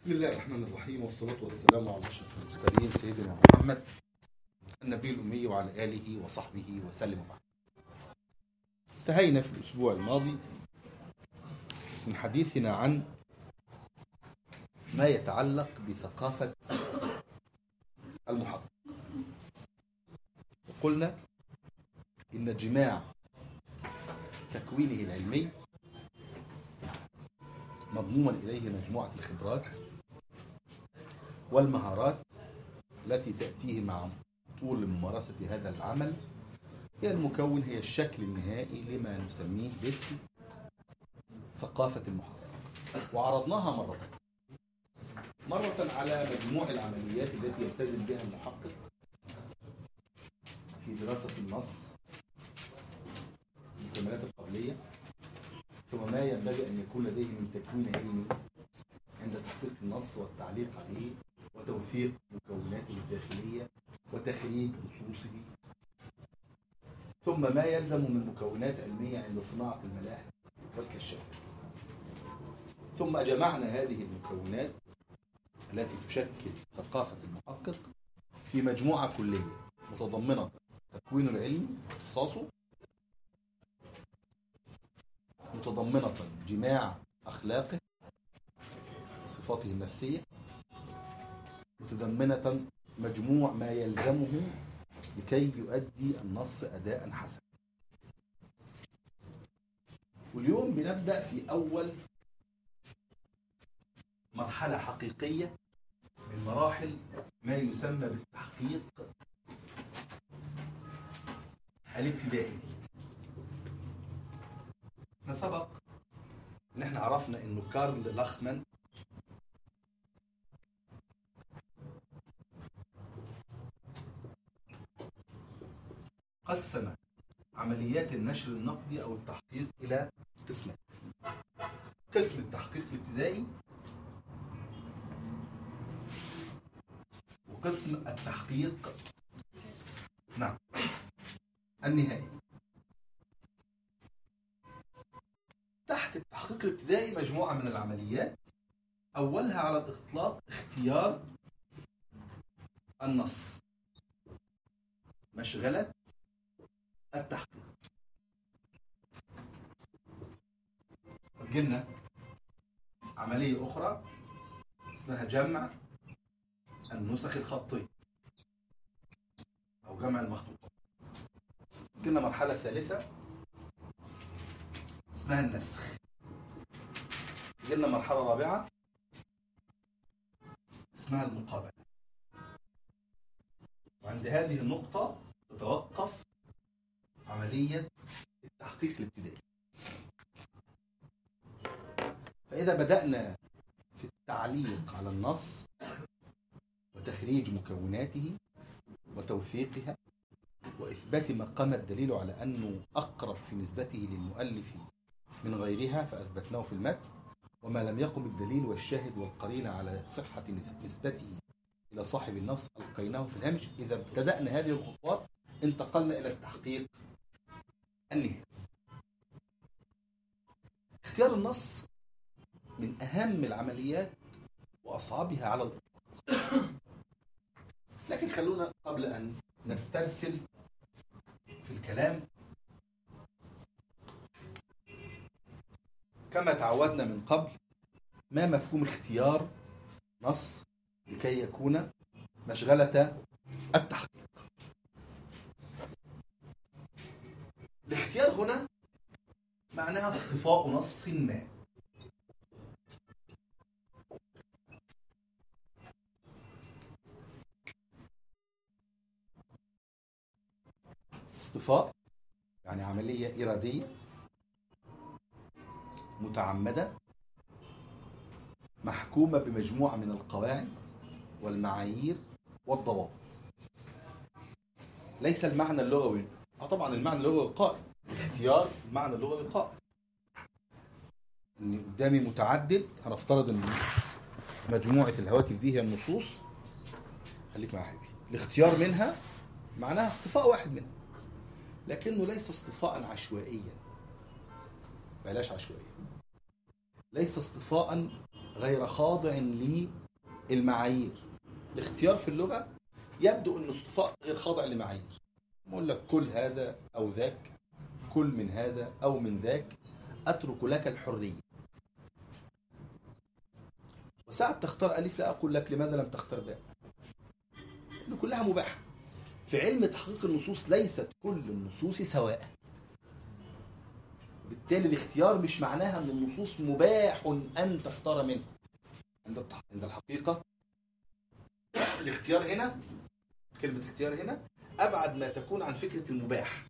بسم الله الرحمن الرحيم والصلاة والسلام على أشرف المرسلين سيدنا محمد النبي الأمي وعلى آله وصحبه وسلم وبعد. انتهينا في الأسبوع الماضي من حديثنا عن ما يتعلق بثقافة المحقق وقلنا إن جماع تكوينه العلمي مضموما إليه مجموعة الخبرات والمهارات التي تأتيه مع طول ممارسة هذا العمل هي المكون هي الشكل النهائي لما نسميه باسم ثقافة المحقق وعرضناها مرة مرة على مجموع العمليات التي يلتزم بها المحقق في دراسة النص المكملات القبلية ثم ما ينبغي أن يكون لديه من تكوين علمي عند تحقيق النص والتعليق عليه وتوفيق مكوناته الداخلية وتخريج نصوصه ثم ما يلزم من مكونات علمية عند صناعة الملاحق والكشافات ثم جمعنا هذه المكونات التي تشكل ثقافة المحقق في مجموعة كلية متضمنة تكوين العلم واختصاصه متضمنة جماع أخلاقه وصفاته النفسية متضمنة مجموع ما يلزمه لكي يؤدي النص أداء حسنا واليوم بنبدأ في أول مرحلة حقيقية من مراحل ما يسمى بالتحقيق الابتدائي احنا سبق ان احنا عرفنا انه كارل لاخمان قسم عمليات النشر النقدي او التحقيق الى قسمين قسم التحقيق الابتدائي وقسم التحقيق نعم النهائي تحت التحقيق الابتدائي مجموعة من العمليات أولها على الإطلاق اختيار النص مشغلة التحقيق قلنا عملية أخرى اسمها جمع النسخ الخطية أو جمع المخطوطات قلنا مرحلة ثالثة اسمها النسخ قلنا مرحلة رابعة اسمها المقابلة وعند هذه النقطة تتوقف عملية التحقيق الابتدائي فإذا بدأنا في التعليق على النص وتخريج مكوناته وتوثيقها وإثبات ما قام الدليل على أنه أقرب في نسبته للمؤلف من غيرها فأثبتناه في المتن وما لم يقم الدليل والشاهد والقرينة على صحة نسبته إلى صاحب النص ألقيناه في الهامش إذا ابتدأنا هذه الخطوات انتقلنا إلى التحقيق النهائي اختيار النص من أهم العمليات وأصعبها على الإطلاق لكن خلونا قبل أن نسترسل في الكلام كما تعودنا من قبل ما مفهوم اختيار نص لكي يكون مشغلة التحقيق الاختيار هنا معناها اصطفاء نص ما اصطفاء يعني عملية إرادية متعمدة محكومة بمجموعة من القواعد والمعايير والضوابط ليس المعنى اللغوي اه طبعا المعنى اللغوي قائم الاختيار المعنى اللغوي قائم ان قدامي متعدد هنفترض ان مجموعة الهواتف دي هي النصوص خليك معايا حبيبي الاختيار منها معناها اصطفاء واحد منها لكنه ليس اصطفاء عشوائيا بلاش عشوائيا ليس اصطفاء غير خاضع للمعايير الاختيار في اللغة يبدو أن اصطفاء غير خاضع لمعايير بقول لك كل هذا أو ذاك كل من هذا أو من ذاك أترك لك الحرية وساعة تختار ألف لا أقول لك لماذا لم تختار باء لأن كلها مباحة في علم تحقيق النصوص ليست كل النصوص سواء بالتالي الاختيار مش معناها ان النصوص مباح ان تختار منها عند التح- عند الحقيقه الاختيار هنا كلمه اختيار هنا ابعد ما تكون عن فكره المباح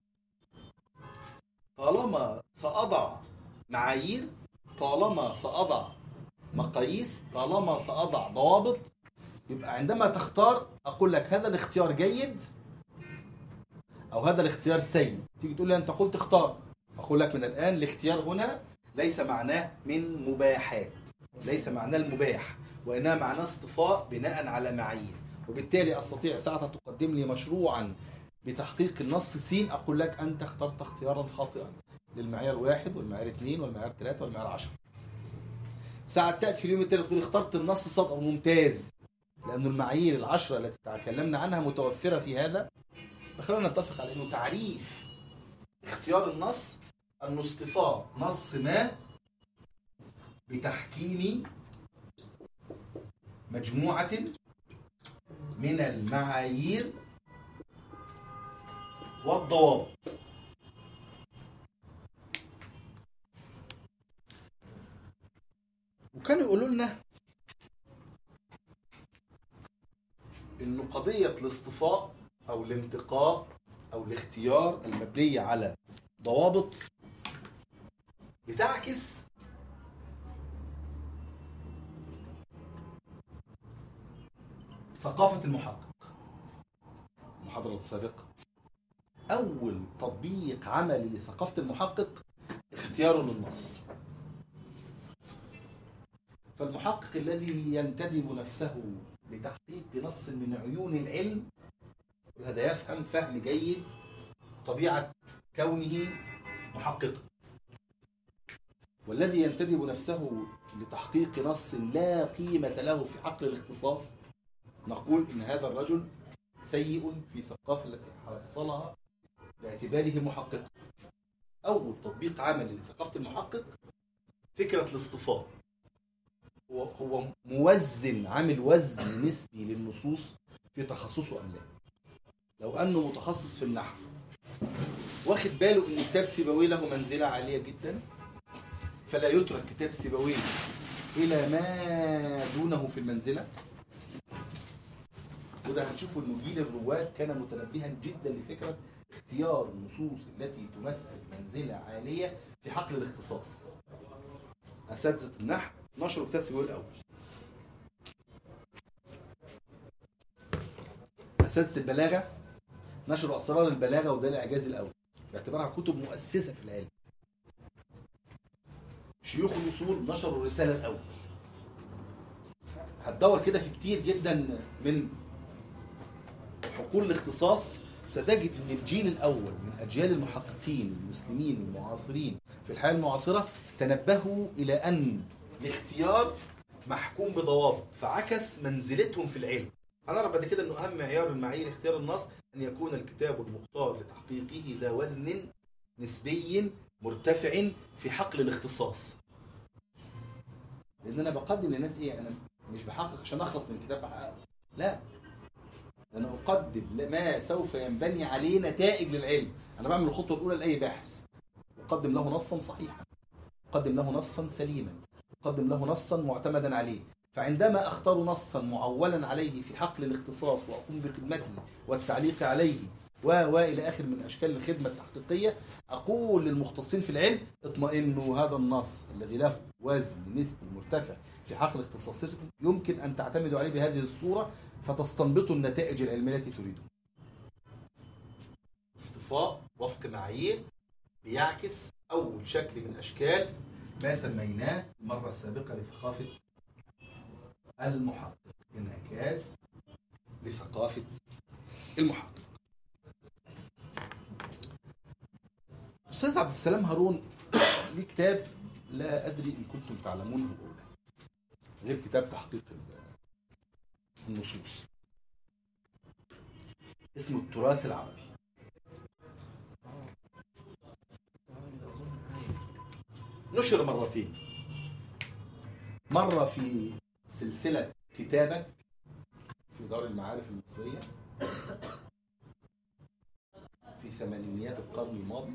طالما ساضع معايير طالما ساضع مقاييس طالما ساضع ضوابط يبقى عندما تختار اقول لك هذا الاختيار جيد او هذا الاختيار سيء تيجي تقول لي انت قلت اختار اقول لك من الان الاختيار هنا ليس معناه من مباحات ليس معناه المباح وانما معناه اصطفاء بناء على معايير وبالتالي استطيع ساعتها تقدم لي مشروعا بتحقيق النص سين اقول لك انت اخترت اختيارا خاطئا للمعيار واحد والمعيار اثنين والمعيار ثلاثه والمعيار عشرة ساعة تأتي في اليوم التالي تقول اخترت النص صاد أو ممتاز لأن المعايير العشرة التي تكلمنا عنها متوفرة في هذا فخلونا نتفق على أنه تعريف اختيار النص أن اصطفاء نص ما بتحكيم مجموعة من المعايير والضوابط وكانوا يقولوا لنا انه قضيه الاصطفاء او الانتقاء او الاختيار المبنيه على ضوابط بتعكس ثقافه المحقق المحاضره السابقه اول تطبيق عملي لثقافه المحقق اختياره للنص فالمحقق الذي ينتدب نفسه لتحقيق نص من عيون العلم هذا يفهم فهم جيد طبيعة كونه محققا والذي ينتدب نفسه لتحقيق نص لا قيمة له في حقل الاختصاص نقول إن هذا الرجل سيء في الثقافة التي حصلها باعتباره محققا أول تطبيق عملي لثقافة المحقق فكرة الاصطفاء هو هو موزن عامل وزن نسبي للنصوص في تخصصه ام لا لو انه متخصص في النحو واخد باله ان كتاب سيبويه له منزله عاليه جدا فلا يترك كتاب سيبويه الى ما دونه في المنزله وده هنشوفه انه جيل الرواد كان متنبها جدا لفكره اختيار النصوص التي تمثل منزله عاليه في حقل الاختصاص اساتذه النحو نشروا كتاب سيبويه الاول اساتذه البلاغه نشروا اسرار البلاغه وده الاعجاز الاول باعتبارها كتب مؤسسه في العلم شيوخ الاصول نشروا الرساله الاول هتدور كده في كتير جدا من حقول الاختصاص ستجد ان الجيل الاول من اجيال المحققين المسلمين المعاصرين في الحياه المعاصره تنبهوا الى ان الاختيار محكوم بضوابط فعكس منزلتهم في العلم هنرى بعد كده انه اهم معيار من معايير اختيار النص ان يكون الكتاب المختار لتحقيقه ذا وزن نسبي مرتفع في حقل الاختصاص لان انا بقدم للناس ايه انا مش بحقق عشان اخلص من الكتاب بحققه لا انا اقدم ما سوف ينبني عليه نتائج للعلم انا بعمل الخطوه الاولى لاي باحث اقدم له نصا صحيحا اقدم له نصا سليما اقدم له نصا معتمدا عليه فعندما اختار نصا معولا عليه في حقل الاختصاص واقوم بخدمته والتعليق عليه و والى اخر من اشكال الخدمه التحقيقيه اقول للمختصين في العلم اطمئنوا هذا النص الذي له وزن نسبي مرتفع في حقل اختصاصكم يمكن ان تعتمدوا عليه بهذه الصوره فتستنبطوا النتائج العلميه التي تريدون. اصطفاء وفق معايير بيعكس اول شكل من اشكال ما سميناه المره السابقه لثقافه المحقق انعكاس لثقافه المحقق. استاذ عبد السلام هارون ليه كتاب لا ادري ان كنتم تعلمونه او لا. غير كتاب تحقيق النصوص اسمه التراث العربي نشر مرتين مرة في سلسلة كتابك في دار المعارف المصرية في ثمانينيات القرن الماضي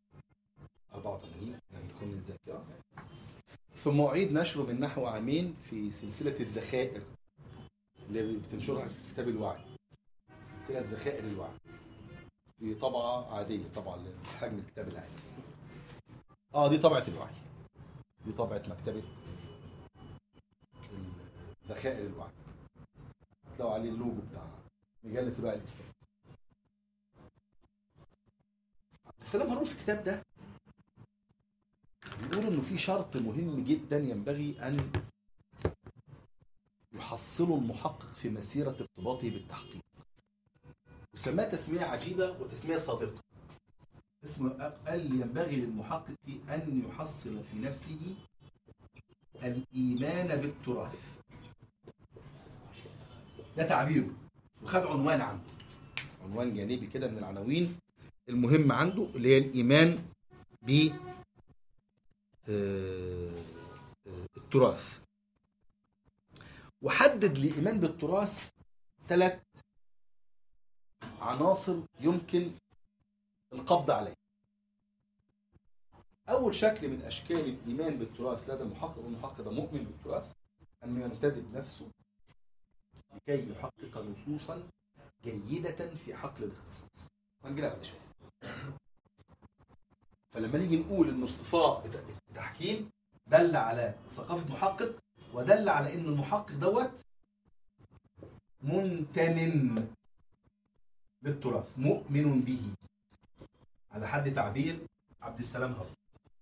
84 لم تخن الذاكرة ثم أعيد نشره من نحو عامين في سلسلة الذخائر اللي بتنشرها كتاب الوعي سلسلة ذخائر الوعي في طبعة عادية طبعا حجم الكتاب العادي اه دي طبعة الوعي دي طبعة مكتبة ذخائر الوعي هتلاقوا عليه اللوجو بتاع مجلة الوعي الإسلامي عبد السلام هارون في الكتاب ده بيقول انه في شرط مهم جدا ينبغي ان يحصله المحقق في مسيرة ارتباطه بالتحقيق وسماه تسمية عجيبة وتسمية صادقة اسمه قال ينبغي للمحقق أن يحصل في نفسه الإيمان بالتراث ده تعبيره وخد عنوان عنده عنوان جانبي كده من العناوين المهم عنده اللي هي الإيمان ب آه، آه، التراث وحدد لإيمان بالتراث ثلاث عناصر يمكن القبض عليها أول شكل من أشكال الإيمان بالتراث لدى المحقق والمحقق ده مؤمن بالتراث أنه ينتدب نفسه لكي يحقق نصوصا جيدة في حقل الاختصاص هنجيلها بعد شوية فلما نيجي نقول ان اصطفاء بت- التحكيم دل على ثقافة محقق ودل على ان المحقق دوت منتمم بالتراث مؤمن به على حد تعبير عبد السلام هارون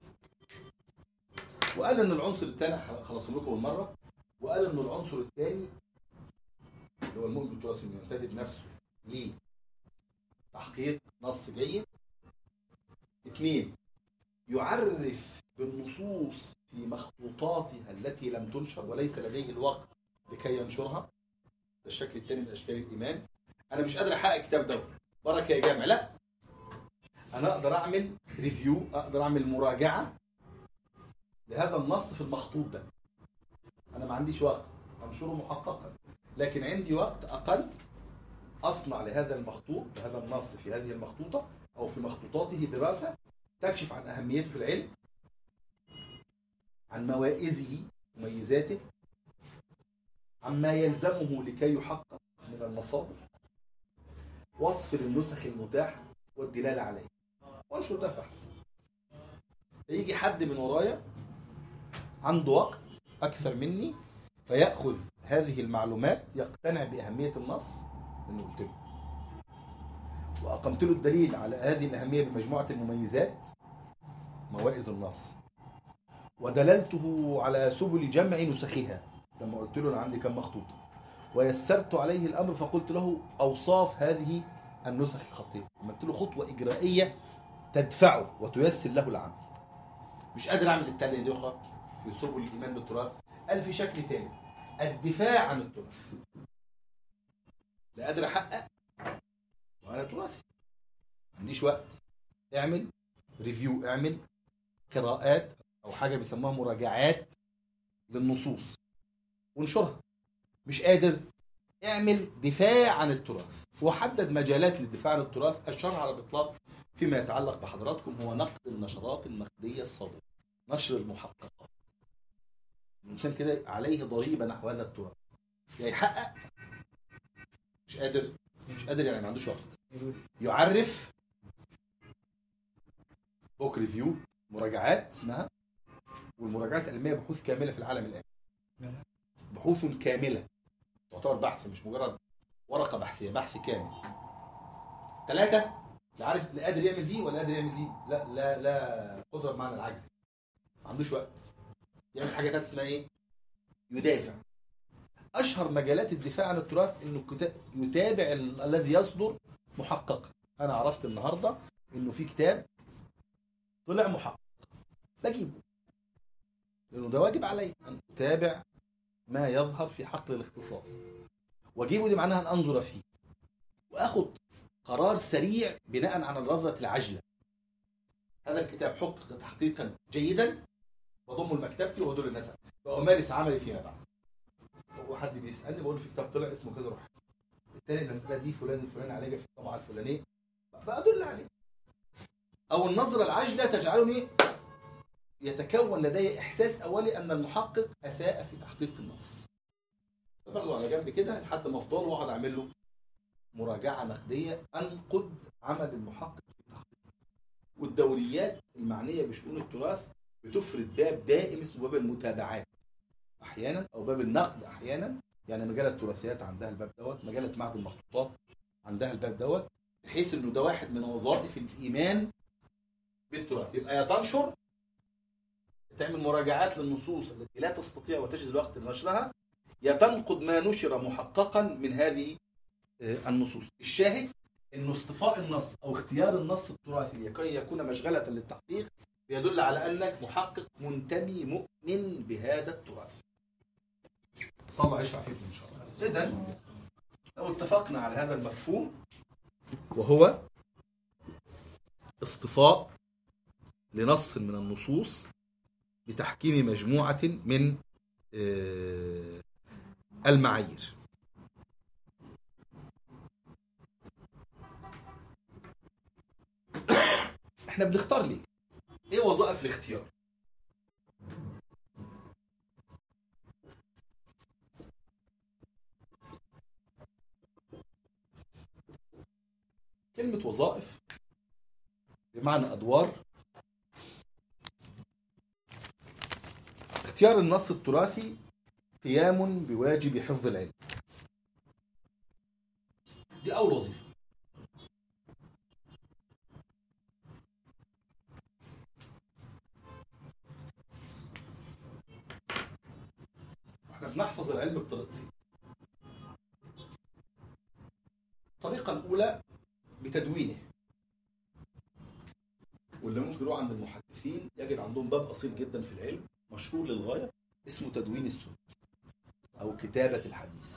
وقال ان العنصر الثاني خلص لكم المره وقال ان العنصر الثاني اللي هو المؤمن بالتراث انه ينتدب نفسه لتحقيق نص جيد اثنين يعرف بالنصوص في مخطوطاتها التي لم تنشر وليس لديه الوقت لكي ينشرها ده الشكل الثاني من اشكال الايمان انا مش قادر احقق الكتاب ده بركه يا جامع لا انا اقدر اعمل ريفيو اقدر اعمل مراجعه لهذا النص في المخطوط ده انا ما عنديش وقت انشره محققا لكن عندي وقت اقل اصنع لهذا المخطوط لهذا النص في هذه المخطوطه او في مخطوطاته دراسه تكشف عن اهميته في العلم عن موائزه وميزاته عما يلزمه لكي يحقق من المصادر وصف للنسخ المتاحه والدلاله عليه وانشر ده في بحث يجي حد من ورايا عنده وقت اكثر مني فياخذ هذه المعلومات يقتنع باهميه النص اللي قلت له واقمت له الدليل على هذه الاهميه بمجموعه المميزات موائز النص ودللته على سبل جمع نسخها لما قلت له انا عندي كم مخطوطه ويسرت عليه الامر فقلت له اوصاف هذه النسخ الخطيه عملت له خطوه اجرائيه تدفعه وتيسر له العمل مش قادر اعمل التالية دي اخرى في سبل الايمان بالتراث قال في شكل تاني الدفاع عن التراث لا قادر احقق وانا تراثي ما عنديش وقت اعمل ريفيو اعمل قراءات او حاجه بيسموها مراجعات للنصوص وانشرها مش قادر اعمل دفاع عن التراث وحدد مجالات للدفاع عن التراث اشارها على الاطلاق فيما يتعلق بحضراتكم هو نقد النشرات النقديه الصادقه نشر المحققات الانسان كده عليه ضريبه نحو هذا التراث يا يحقق مش قادر مش قادر يعني ما عندوش وقت يعرف بوك ريفيو مراجعات اسمها والمراجعات العلميه بحوث كامله في العالم الان بحوث كامله تعتبر بحث مش مجرد ورقه بحثيه بحث كامل ثلاثه لا عارف لا قادر يعمل دي ولا قادر يعمل دي لا لا لا قدره بمعنى العجز ما عندوش وقت يعمل حاجه ثالثه اسمها ايه يدافع اشهر مجالات الدفاع عن التراث انه كتا- يتابع ال- الذي يصدر محققا انا عرفت النهارده انه في كتاب طلع محقق بجيبه لانه ده واجب علي ان اتابع ما يظهر في حقل الاختصاص واجيبه دي معناها ان انظر فيه واخد قرار سريع بناء على الرذة العجلة هذا الكتاب حقق تحقيقا جيدا وضمه لمكتبتي وادول الناس وامارس عملي فيما بعد هو حد بيسالني بقول له في كتاب طلع اسمه كذا روح التاني المساله دي فلان الفلاني عليها في الطبعه الفلانيه فادل عليه او النظره العاجله تجعلني يتكون لدي احساس اولي ان المحقق اساء في تحقيق النص باخده على جنب كده لحد ما افضل واقعد اعمل له مراجعه نقديه انقد عمل المحقق في التحقيق والدوريات المعنيه بشؤون التراث بتفرد باب دائم اسمه باب المتابعات احيانا او باب النقد احيانا يعني مجله التراثيات عندها الباب دوت مجله معهد المخطوطات عندها الباب دوت بحيث انه ده واحد من وظائف الايمان بالتراث يبقى يا تنشر تعمل مراجعات للنصوص التي لا تستطيع وتجد الوقت لنشرها يا تنقد ما نشر محققا من هذه آه، النصوص الشاهد انه اصطفاء النص او اختيار النص التراثي لكي يكون مشغله للتحقيق يدل على انك محقق منتمي مؤمن بهذا التراث صلى الله يشفع فيكم ان شاء الله اذا لو اتفقنا على هذا المفهوم وهو اصطفاء لنص من النصوص بتحكيم مجموعة من آه، المعايير احنا بنختار ليه ايه وظائف الاختيار كلمة وظائف بمعنى أدوار اختيار النص التراثي قيام بواجب حفظ العلم دي أول وظيفة احنا بنحفظ العلم بطريقتين الطريقة الأولى بتدوينه واللي ممكن يروح عند المحدثين يجد عندهم باب أصيل جدا في العلم مشهور للغاية اسمه تدوين السنة أو كتابة الحديث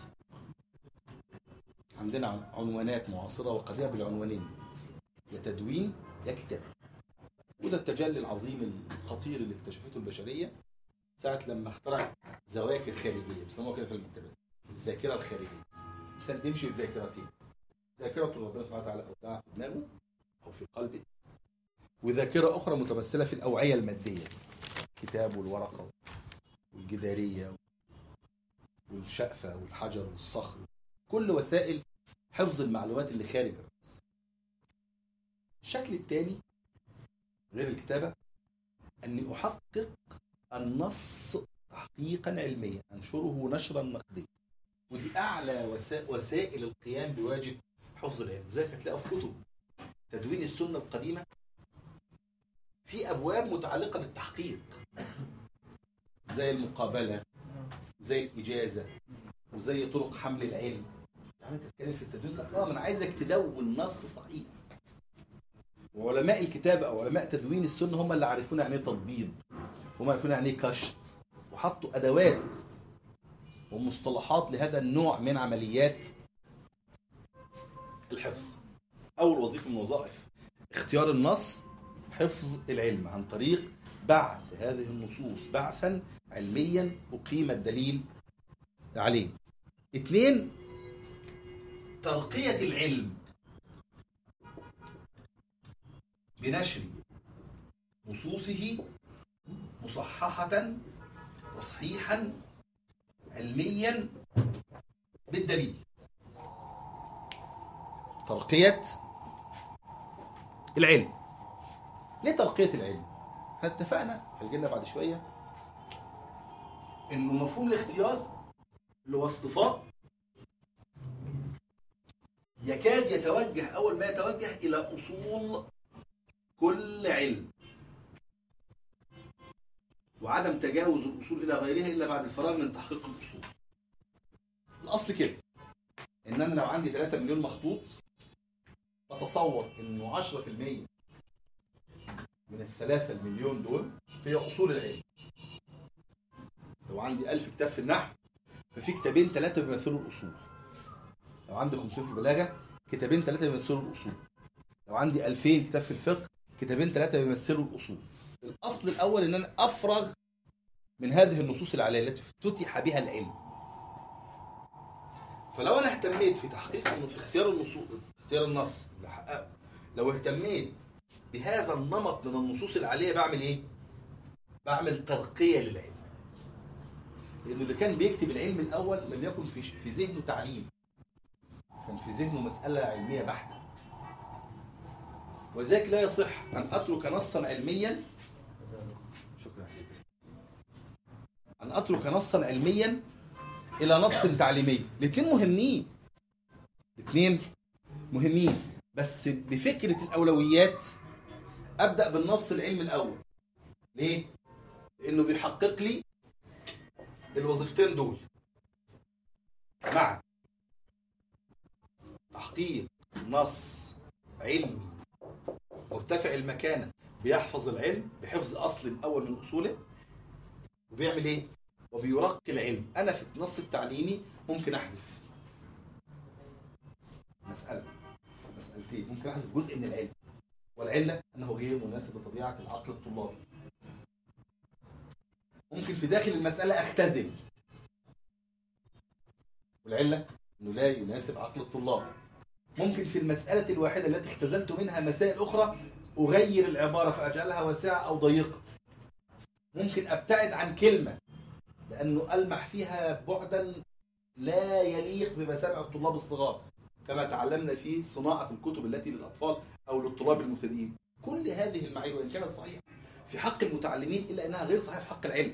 عندنا عنوانات معاصرة وقديمة بالعنوانين يا تدوين يا كتابة وده التجلي العظيم الخطير اللي اكتشفته البشرية ساعة لما اخترعت ذواكر خارجية بيسموها كده في المكتبات الذاكرة الخارجية الإنسان بيمشي بذاكرتين ذاكرة ربنا سبحانه وتعالى أودعها في دماغه أو في قلبه وذاكرة أخرى متمثلة في الأوعية المادية الكتاب والورقة والجدارية والشقفة والحجر والصخر كل وسائل حفظ المعلومات اللي خارج الرأس الشكل الثاني غير الكتابة أني أحقق النص تحقيقا علميا أنشره نشرا نقديا ودي أعلى وسا- وسائل القيام بواجب حفظ العلم لذلك هتلاقوا في كتب تدوين السنة القديمة في أبواب متعلقة بالتحقيق زي المقابلة زي الإجازة وزي طرق حمل العلم يعني انت تتكلم في التدوين لا لا، ما انا عايزك تدون نص صحيح وعلماء الكتابة او علماء تدوين السنة هم اللي عارفون يعني ايه تطبيب هم عارفين يعني ايه كشط وحطوا ادوات ومصطلحات لهذا النوع من عمليات الحفظ اول وظيفة من وظائف اختيار النص حفظ العلم عن طريق بعث هذه النصوص بعثا علميا أقيم الدليل عليه اثنين ترقية العلم بنشر نصوصه مصححة تصحيحا علميا بالدليل ترقية العلم ليه ترقية العلم؟ احنا اتفقنا هيجي لنا بعد شوية انه مفهوم الاختيار اللي هو اصطفاء يكاد يتوجه اول ما يتوجه الى اصول كل علم وعدم تجاوز الاصول الى غيرها الا بعد الفراغ من تحقيق الاصول الاصل كده ان انا لو عندي 3 مليون مخطوط اتصور انه 10% من الثلاثة المليون دول هي أصول العلم لو عندي ألف كتاب في النحو ففي كتابين ثلاثه بيمثلوا الاصول لو عندي 500 في البلاغه كتابين ثلاثه بيمثلوا الاصول لو عندي 2000 كتاب في الفقه كتابين ثلاثه بيمثلوا الاصول الاصل الاول ان انا افرغ من هذه النصوص العليا التي افتتح بها العلم فلو انا اهتميت في تحقيق في اختيار النصوص اختيار النص اللي حققه لو اهتميت بهذا النمط من النصوص العاليه بعمل ايه بعمل ترقيه للعلم لانه اللي كان بيكتب العلم الاول لم يكن في في ذهنه تعليم كان في ذهنه مساله علميه بحته ولذلك لا يصح ان اترك نصا علميا شكرا ان اترك نصا علميا الى نص تعليمي الاثنين مهمين الاثنين مهمين بس بفكره الاولويات ابدا بالنص العلمي الاول ليه لانه بيحقق لي الوظيفتين دول معا تحقيق نص علمي مرتفع المكانه بيحفظ العلم بحفظ اصل اول من اصوله وبيعمل ايه وبيرقي العلم انا في النص التعليمي ممكن احذف مساله مسالتين ممكن احذف جزء من العلم والعله انه غير مناسب لطبيعه العقل الطلابي ممكن في داخل المساله اختزل والعله انه لا يناسب عقل الطلاب ممكن في المساله الواحده التي اختزلت منها مسائل اخرى اغير العباره فاجعلها واسعه او ضيقه ممكن ابتعد عن كلمه لانه المح فيها بعدا لا يليق بمسامع الطلاب الصغار كما تعلمنا في صناعه الكتب التي للاطفال او للطلاب المبتدئين كل هذه المعايير وان كانت صحيحه في حق المتعلمين الا انها غير صحيحه في حق العلم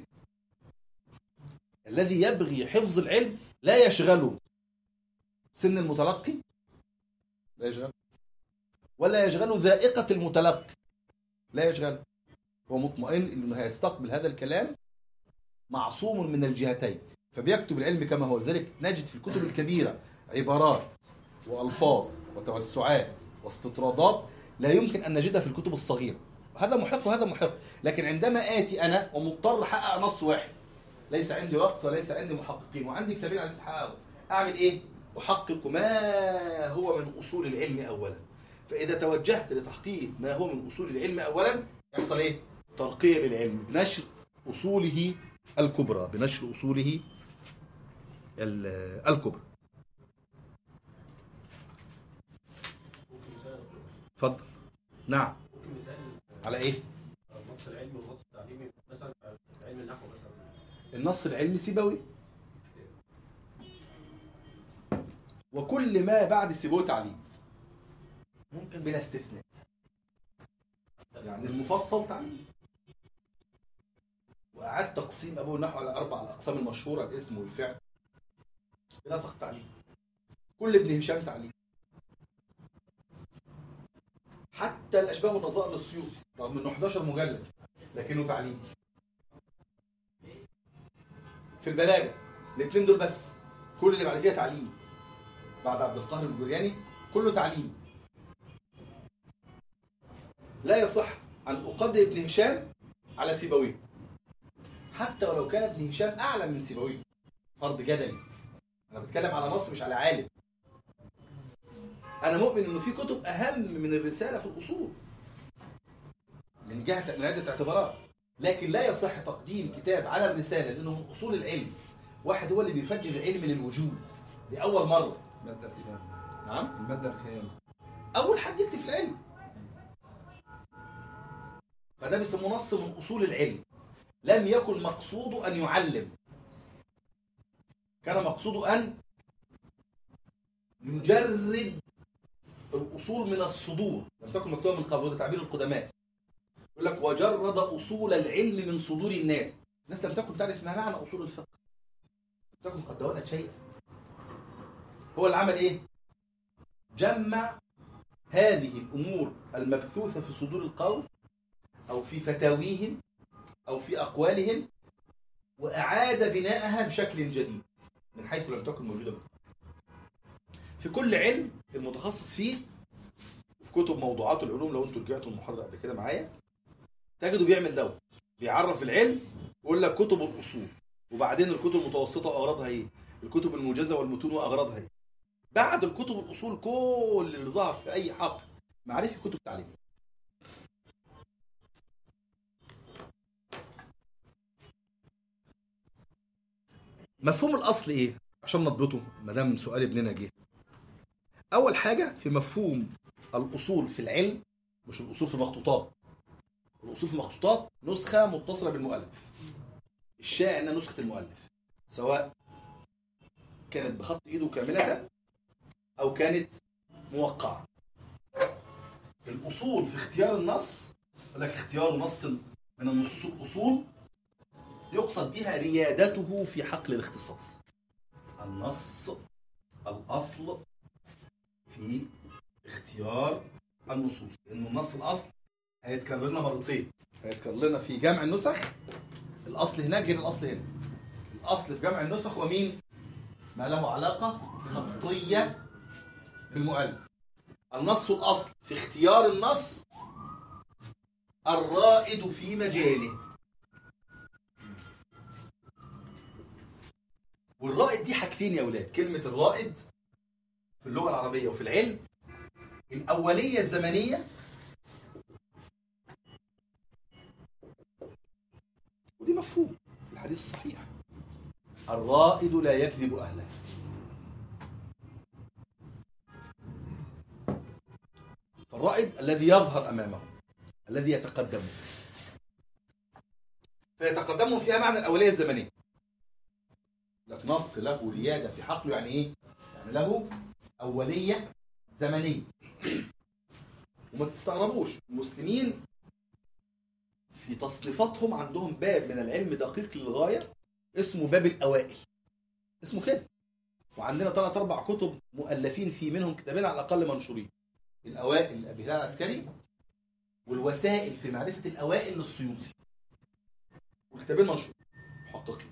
الذي يبغي حفظ العلم لا يشغله سن المتلقي لا يشغل ولا يشغله ذائقة المتلقي لا يشغل هو مطمئن انه هيستقبل هذا الكلام معصوم من الجهتين فبيكتب العلم كما هو لذلك نجد في الكتب الكبيرة عبارات وألفاظ وتوسعات واستطرادات لا يمكن أن نجدها في الكتب الصغيرة هذا محق وهذا محق لكن عندما آتي أنا ومضطر أحقق نص واحد ليس عندي وقت وليس عندي محققين وعندي كتابين عايزين تحققوا أعمل إيه؟ أحقق ما هو من أصول العلم أولا فإذا توجهت لتحقيق ما هو من أصول العلم أولا يحصل إيه؟ ترقية للعلم بنشر أصوله الكبرى بنشر أصوله الكبرى اتفضل نعم ممكن مثال على ايه النص العلمي والنص التعليمي مثلا في علم النحو مثلا النص العلمي سيبوي وكل ما بعد سيبوي تعليم ممكن بلا استثناء يعني المفصل تعليم وأعاد تقسيم أبو النحو على أربع الأقسام المشهورة الاسم والفعل بنسق تعليم كل ابن هشام تعليم حتى الأشباه والنظائر للسيوط رغم إنه 11 مجلد لكنه تعليم في البلاغة الاثنين دول بس كل اللي بعد كده تعليم بعد عبد القاهر الجرياني كله تعليم لا يصح أن أقدم ابن هشام على سيبويه حتى ولو كان ابن هشام أعلم من سيبويه فرض جدلي أنا بتكلم على نص مش على عالم أنا مؤمن إنه في كتب أهم من الرسالة في الأصول من جهة من عدة اعتبارات لكن لا يصح تقديم كتاب على الرسالة لأنه من أصول العلم واحد هو اللي بيفجر العلم للوجود لأول مرة المادة الخام نعم المادة الخام اول حد يكتب في العلم فده بيسموه نص من اصول العلم لم يكن مقصوده ان يعلم كان مقصوده ان يجرد الاصول من الصدور لم تكن مكتوبه من قبل وده تعبير القدماء يقول لك وجرد اصول العلم من صدور الناس الناس لم تكن تعرف ما معنى اصول الفقه لم تكن قد دونت شيئا هو اللي عمل ايه جمع هذه الأمور المبثوثة في صدور القوم أو في فتاويهم أو في أقوالهم وأعاد بناءها بشكل جديد من حيث لم تكن موجودة من قبل. في كل علم المتخصص فيه في كتب موضوعات العلوم لو انتوا رجعتوا المحاضرة قبل كده معايا تجده بيعمل دوت بيعرف العلم ويقول لك كتب الأصول وبعدين الكتب المتوسطة وأغراضها إيه الكتب الموجزه والمتون واغراضها ايه بعد الكتب الاصول كل اللي ظهر في اي حقل معرفي كتب تعليميه مفهوم الاصل ايه عشان نضبطه ما دام سؤال ابننا جه اول حاجه في مفهوم الاصول في العلم مش الاصول في المخطوطات الاصول في المخطوطات نسخه متصله بالمؤلف الشائع انها نسخه المؤلف سواء كانت بخط ايده كامله او كانت موقعه الاصول في اختيار النص يقول لك اختيار نص من النصوص الاصول يقصد بها ريادته في حقل الاختصاص النص الاصل في اختيار النصوص لان النص الاصل هيتكرر لنا مرتين هيتكرر لنا في جمع النسخ الاصل هناك غير الاصل هنا الاصل في جمع النسخ هو مين ما له علاقه خطيه بالمؤلف النص الاصل في اختيار النص الرائد في مجاله والرائد دي حاجتين يا ولاد كلمه الرائد في اللغه العربيه وفي العلم الاوليه الزمنيه ودي مفهوم في الحديث الصحيح الرائد لا يكذب اهله فالرائد الذي يظهر امامه الذي يتقدمه فيتقدمه فيها معنى الاوليه الزمنيه لك نص له رياده في حقله يعني ايه يعني له اوليه زمنيه وما تستغربوش المسلمين في تصنيفاتهم عندهم باب من العلم دقيق للغايه اسمه باب الاوائل اسمه كده وعندنا ثلاث اربع كتب مؤلفين فيه منهم كتابين على الاقل منشورين الاوائل لابي هلال العسكري والوسائل في معرفه الاوائل للسيوطي وكتابين منشور محققين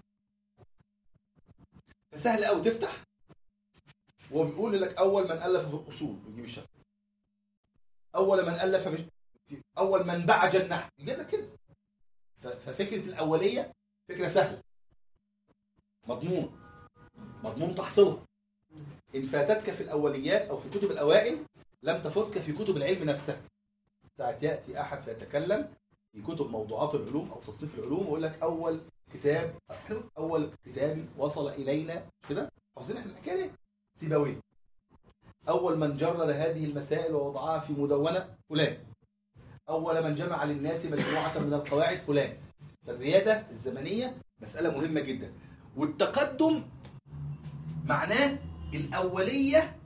فسهل قوي تفتح وهو بيقول لك اول من الف في الاصول ويجيب الشافعي اول من الف في في- اول من بعج النحو يجيب لك كده ف- ففكره الاوليه فكره سهله مضمون مضمون تحصيلها ان فاتتك في الاوليات او في كتب الاوائل لم تفوتك في كتب العلم نفسها ساعة يأتي أحد فيتكلم في كتب موضوعات العلوم أو تصنيف العلوم ويقول لك أول كتاب أول كتاب وصل إلينا مش كده حافظين احنا الحكاية دي سيبويه أول من جرد هذه المسائل ووضعها في مدونة فلان أول من جمع للناس مجموعة من القواعد فلان فالريادة الزمنية مسألة مهمة جدا والتقدم معناه الأولية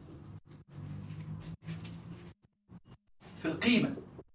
في القيمة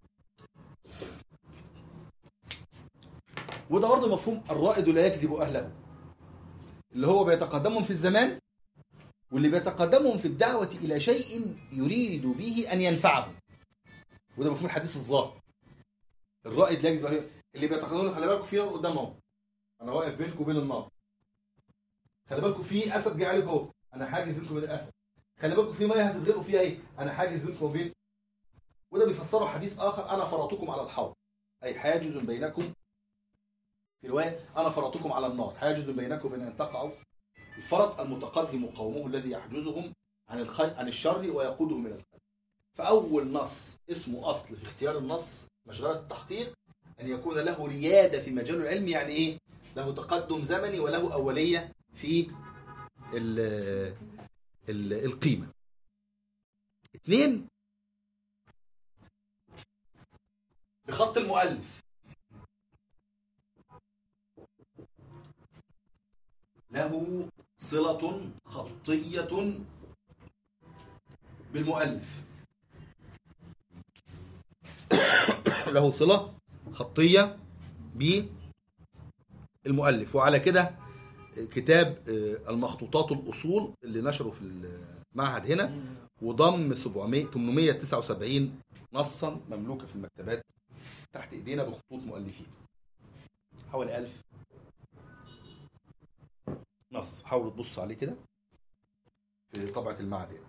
وده برضه مفهوم الرائد لا يكذب أهله اللي هو بيتقدمهم في الزمان واللي بيتقدمهم في الدعوة إلى شيء يريد به أن ينفعهم وده مفهوم الحديث الظاهر الرائد لا يكذب أهله اللي بيتقدمهم خلي بالكم في نار قدام اهو انا واقف بينكم وبين النار خلي بالكم في اسد جاي عليكم اهو انا حاجز بينكم وبين الاسد خلي بالكم في ميه هتتغرقوا فيها ايه انا حاجز بينكم وبين وده بيفسره حديث اخر انا فرطكم على الحوض اي حاجز بينكم في روايه انا فرطكم على النار حاجز بينكم وبين ان تقعوا الفرط المتقدم قومه الذي يحجزهم عن الخير عن الشر ويقودهم الى الخير فاول نص اسمه اصل في اختيار النص مشغله التحقيق ان يكون له رياده في مجال العلم يعني ايه له تقدم زمني وله اوليه في ال ال القيمه اثنين بخط المؤلف له صلة خطية بالمؤلف له صلة خطية بالمؤلف وعلى كده كتاب المخطوطات الأصول اللي نشره في المعهد هنا وضم 700 879 نصا مملوكة في المكتبات تحت ايدينا بخطوط مؤلفين حوالي 1000 نص حاولوا تبصوا عليه كده في طبعة المعهد هنا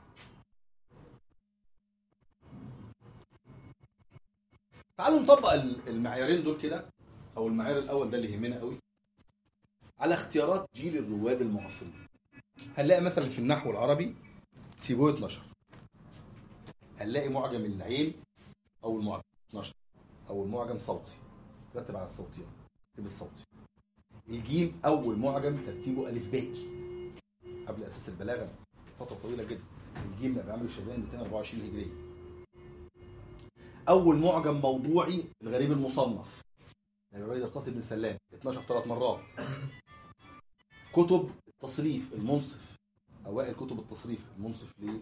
تعالوا نطبق المعيارين دول كده او المعيار الاول ده اللي يهمنا قوي على اختيارات جيل الرواد المعاصرين هنلاقي مثلا في النحو العربي سيبويه 12 هنلاقي معجم العين او المعجم 12 او المعجم صوتي رتب على الصوتيات ترتيب الصوتي الجيم اول معجم ترتيبه الف بائي قبل اساس البلاغه فتره طويله جدا الجيم ده بعمل الشيباني 224 هجريه اول معجم موضوعي الغريب المصنف لأبي عبيد القاسم بن سلام 12 ثلاث مرات كتب التصريف المنصف اوائل كتب التصريف المنصف لل-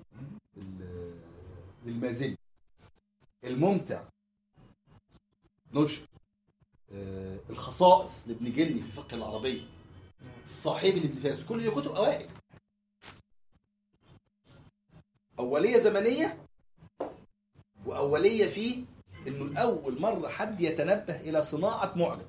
للمازني الممتع نشر آه، الخصائص لابن جني في فقه العربيه الصاحبي لابن فارس كل دي كتب اوائل اوليه زمنيه واوليه في انه الاول مره حد يتنبه الى صناعه معجم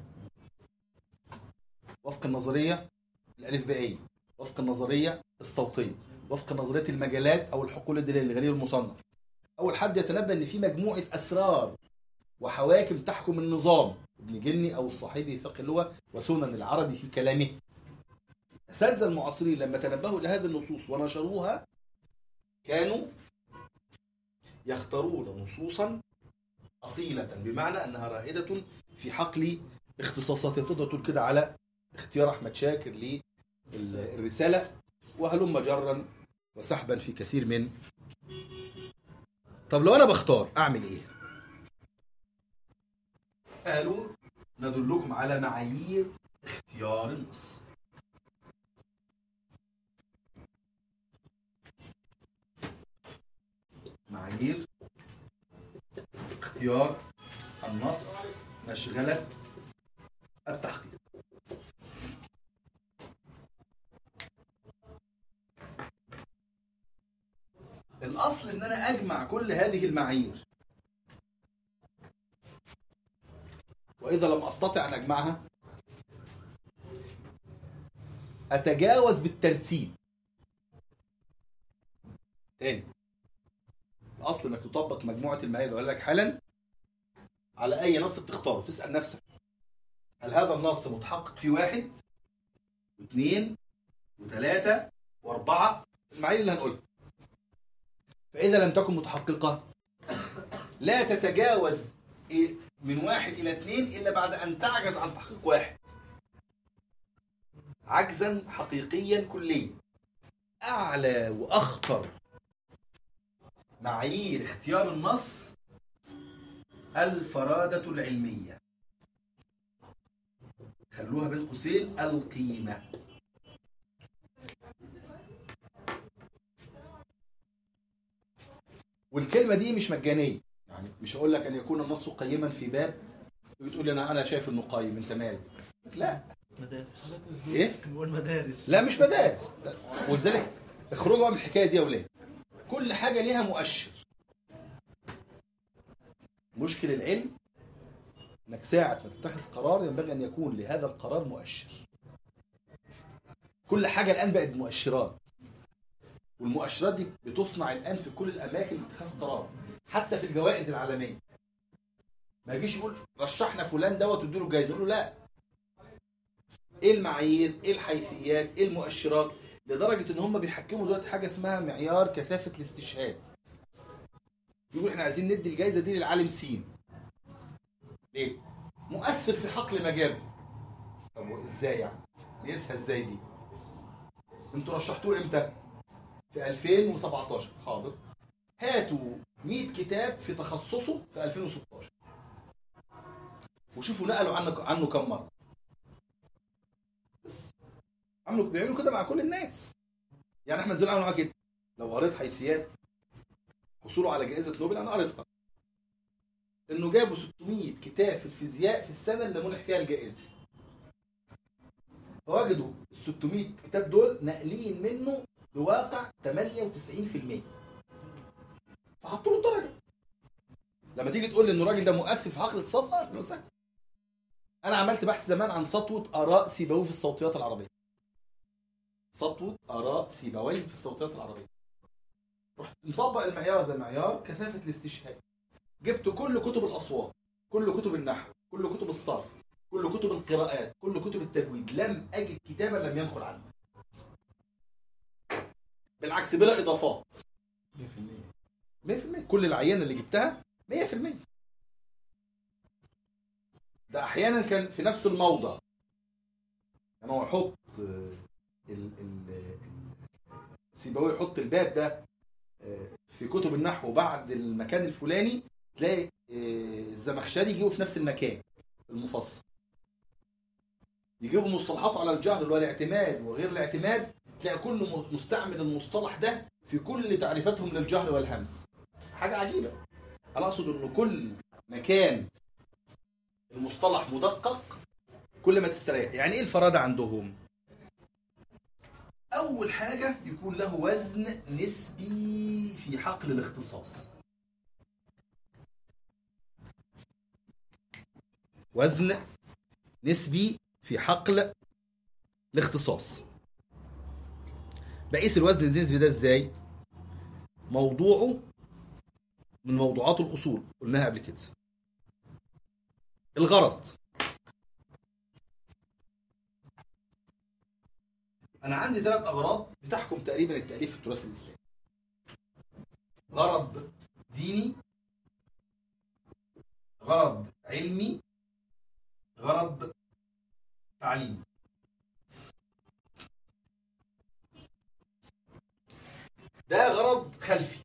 وفق النظريه الالف بائيه وفق النظريه الصوتيه وفق نظريه المجالات او الحقول الدليل الغريب المصنف اول حد يتنبه ان في مجموعه اسرار وحواكم تحكم النظام ابن جني او الصحيبي في فقه اللغه وسنن العربي في كلامه الاساتذه المعاصرين لما تنبهوا لهذه النصوص ونشروها كانوا يختارون نصوصا اصيله بمعنى انها رائده في حقل اختصاصاتها تقدر تقول كده على اختيار احمد شاكر للرساله وهلم جرا وسحبا في كثير من طب لو انا بختار اعمل ايه قالوا ندلكم على معايير اختيار النص معايير اختيار النص مشغلة التحقيق الأصل إن أنا أجمع كل هذه المعايير وإذا لم أستطع أن أجمعها أتجاوز بالترتيب تاني الأصل إنك تطبق مجموعة المعايير اللي أقول لك حالا على أي نص بتختاره تسأل نفسك هل هذا النص متحقق في واحد واثنين وثلاثة وأربعة المعايير اللي هنقولها فإذا لم تكن متحققة لا تتجاوز من واحد إلى اثنين إلا بعد أن تعجز عن تحقيق واحد عجزا حقيقيا كليا أعلى وأخطر معايير اختيار النص الفرادة العلمية خلوها بين قوسين القيمة والكلمة دي مش مجانية يعني مش هقول لك أن يكون النص قيما في باب وتقول لي أنا أنا شايف إنه قيم أنت مالك لا مدارس إيه؟ نقول مدارس لا مش مدارس لا. ولذلك اخرجوا بقى من الحكايه دي يا اولاد كل حاجه ليها مؤشر مشكل العلم انك ساعه ما تتخذ قرار ينبغي ان يكون لهذا القرار مؤشر كل حاجه الان بقت مؤشرات والمؤشرات دي بتصنع الان في كل الاماكن لاتخاذ قرار حتى في الجوائز العالميه ما يجيش يقول رشحنا فلان دوت واديله جايزه نقول له لا ايه المعايير ايه الحيثيات ايه المؤشرات لدرجه ان هم بيحكموا دلوقتي حاجه اسمها معيار كثافه الاستشهاد يقول احنا عايزين ندي الجائزه دي للعالم سين ليه مؤثر في حقل مجاله طب ازاي يعني نقيسها ازاي دي انتوا رشحتوه امتى في 2017 حاضر هاتوا 100 كتاب في تخصصه في 2016 وشوفوا نقلوا عنه عنه كم مره بس عملوا بيعملوا كده مع كل الناس يعني احمد زويل عمل معاه كده لو قريت حيثيات حصوله على جائزه نوبل انا قريتها انه جابوا 600 كتاب في الفيزياء في السنه اللي منح فيها الجائزه فوجدوا ال 600 كتاب دول ناقلين منه بواقع 98% فحطوا له الدرجه لما تيجي تقول لي ان الراجل ده مؤثر في عقل الاختصاص اه سهل انا عملت بحث زمان عن سطوه اراء سيبوي في الصوتيات العربيه سطوه اراء سيبوي في الصوتيات العربيه رحت مطبق المعيار ده معيار كثافه الاستشهاد جبت كل كتب الاصوات كل كتب النحو كل كتب الصرف كل كتب القراءات كل كتب التجويد لم اجد كتابا لم ينقل عنه بالعكس بلا اضافات 100% 100% كل العينه اللي جبتها 100% ده احيانا كان في نفس الموضع يعني هو يحط آه، ال ال ال- سيبويه يحط الباب ده آه، في كتب النحو بعد المكان الفلاني تلاقي آه، الزمخشري يجيبه في نفس المكان المفصل يجيبوا مصطلحاته على الجهر اللي هو الاعتماد وغير الاعتماد تلاقي كل م- مستعمل المصطلح ده في كل تعريفاتهم للجهر والهمس حاجه عجيبه انا اقصد ان كل مكان المصطلح مدقق كل ما تستريح يعني ايه الفرادة عندهم اول حاجه يكون له وزن نسبي في حقل الاختصاص وزن نسبي في حقل الاختصاص بقيس الوزن النسبي ده ازاي موضوعه من موضوعات الاصول قلناها قبل كده الغرض انا عندي ثلاث اغراض بتحكم تقريبا التاليف في التراث الاسلامي غرض ديني غرض علمي غرض تعليمي ده غرض خلفي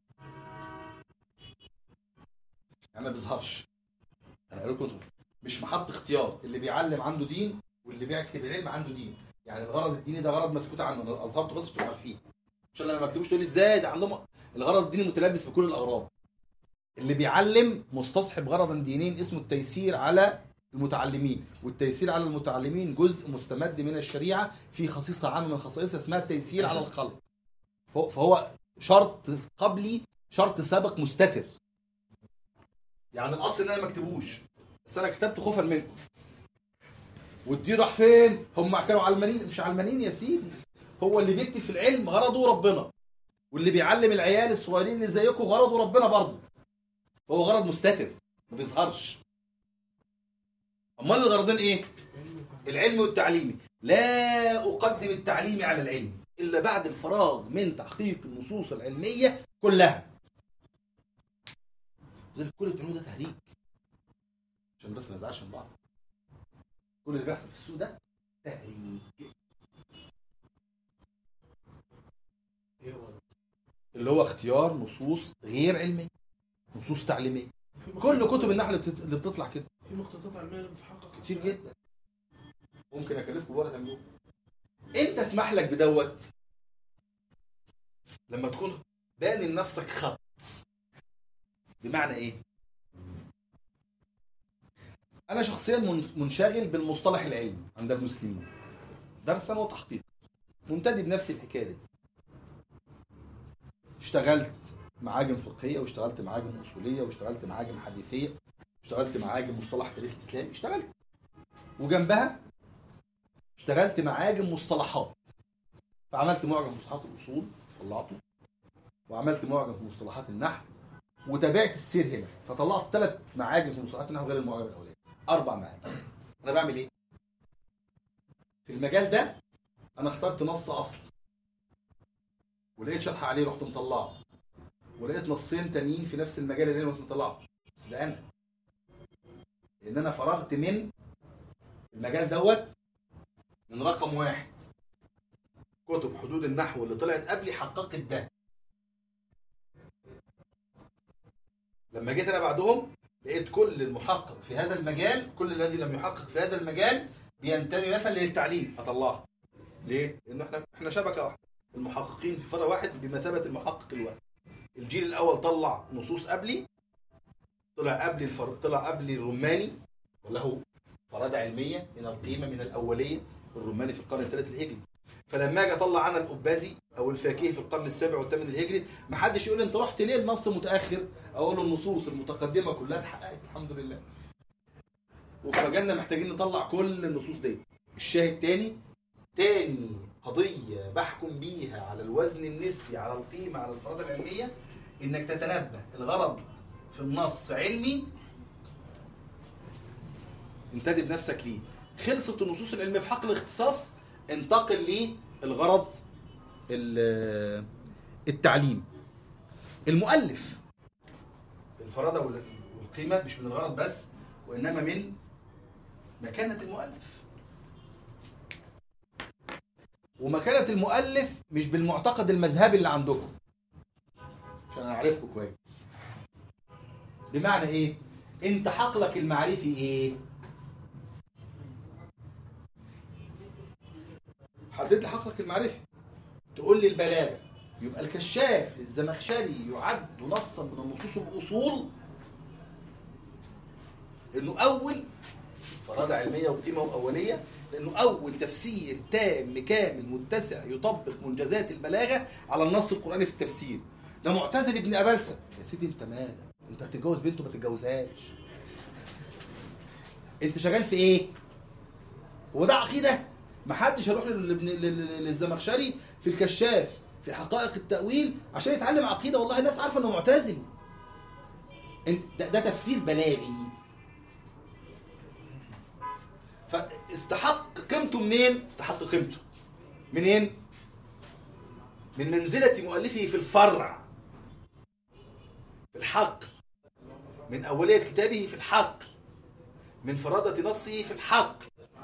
يعني ما بيظهرش انا قال لكم مش محط اختيار اللي بيعلم عنده دين واللي بيكتب العلم عنده دين يعني الغرض الديني ده غرض مسكوت عنه انا اظهرته بس عشان تبقوا عارفين عشان لما ما اكتبوش تقول لي ازاي ده علمه الغرض الديني متلبس بكل الاغراض اللي بيعلم مستصحب غرضا دينيا اسمه التيسير على المتعلمين والتيسير على المتعلمين جزء مستمد من الشريعه في خصيصه عامه من خصائصها اسمها التيسير على الخلق فهو- فهو شرط قبلي شرط سابق مستتر يعني الاصل ان انا ما اكتبوش بس انا كتبت خوفا منكم والدين راح فين هم كانوا علمانين مش علمانين يا سيدي هو اللي بيكتب في العلم غرضه ربنا واللي بيعلم العيال الصغيرين اللي زيكم غرضه ربنا برضه هو غرض مستتر ما بيظهرش امال الغرضين ايه العلم والتعليمي لا اقدم التعليم على العلم الا بعد الفراغ من تحقيق النصوص العلميه كلها لذلك كل اللي بتعملوه ده تهريج عشان بس ما نزعلش من بعض كل اللي بيحصل في السوق ده تهريج ايه هو ده؟ اللي هو اختيار نصوص غير علميه نصوص تعليميه في كل مخطوطات- كتب النحو اللي, بتت... اللي بتطلع كده في مخطوطات علميه اللي بتحقق كتير جدا ممكن اكلفكم بره تعملوه امتى اسمح لك بدوت لما تكون باني لنفسك خط بمعنى ايه انا شخصيا من- منشغل بالمصطلح العلمي عند المسلمين درسا وتحقيقا ممتدي بنفس الحكايه دي اشتغلت معاجم فقهيه واشتغلت معاجم اصوليه واشتغلت معاجم حديثيه اشتغلت معاجم مصطلح تاريخ اسلامي اشتغلت وجنبها اشتغلت معاجم مصطلحات فعملت معجم مصطلحات الاصول طلعته وعملت معجم في مصطلحات النحو وتابعت السير هنا فطلعت ثلاث معاجم في مصطلحات النحو غير المعجم الاولاني اربع معاجم انا بعمل ايه في المجال ده انا اخترت نص اصلي ولقيت شرح عليه رحت مطلعه ولقيت نصين تانيين في نفس المجال اللي رحت مطلعه بس ده انا لان انا فرغت من المجال دوت من رقم واحد كتب حدود النحو اللي طلعت قبلي حققت ده لما جيت انا بعدهم لقيت كل المحقق في هذا المجال كل الذي لم يحقق في هذا المجال بينتمي مثلا للتعليم اطلعه ليه؟ لان احنا احنا شبكه واحده المحققين في فرع واحد بمثابه المحقق الواحد الجيل الاول طلع نصوص قبلي طلع قبلي الفر... طلع قبلي الرماني وله فرادة علمية من القيمة من الأولية الرماني في القرن الثالث الهجري فلما اجي اطلع انا القبازي او الفاكهي في القرن السابع والثامن الهجري ما حدش يقول لي انت رحت ليه النص متاخر اقول له النصوص المتقدمه كلها اتحققت الحمد لله وفي مجالنا محتاجين نطلع كل النصوص دي الشاهد تاني تاني قضيه بحكم بيها على الوزن النسبي على القيمه على الفرادة العلميه انك تتنبه الغرض في النص علمي انتدب بنفسك ليه خلصت النصوص العلميه في حق الاختصاص انتقل للغرض ال- التعليم المؤلف الفرادة وال- والقيمة مش من الغرض بس وإنما من مكانة المؤلف ومكانة المؤلف مش بالمعتقد المذهبي اللي عندكم عشان أعرفكم كويس بمعنى إيه؟ أنت حقلك المعرفي إيه؟ حدد لي حقلك المعرفي تقول لي البلاغه يبقى الكشاف للزمخشري يعد نصا من النصوص الاصول انه اول فرادة علميه وقيمه واوليه لانه اول تفسير تام كامل متسع يطبق منجزات البلاغه على النص القراني في التفسير ده معتزل ابن ابلسه يا سيدي انت مالك انت هتتجوز بنته ما تتجوزهاش انت شغال في ايه هو ده عقيده ما حدش هيروح لل- لل- للزمخشري في الكشاف في حقائق التأويل عشان يتعلم عقيدة والله الناس عارفة انه معتزل انت ده, ده تفسير بلاغي فاستحق قيمته منين؟ استحق قيمته منين؟ من منزلة مؤلفه في الفرع في الحق من أولية كتابه في الحق من فرادة نصه في الحق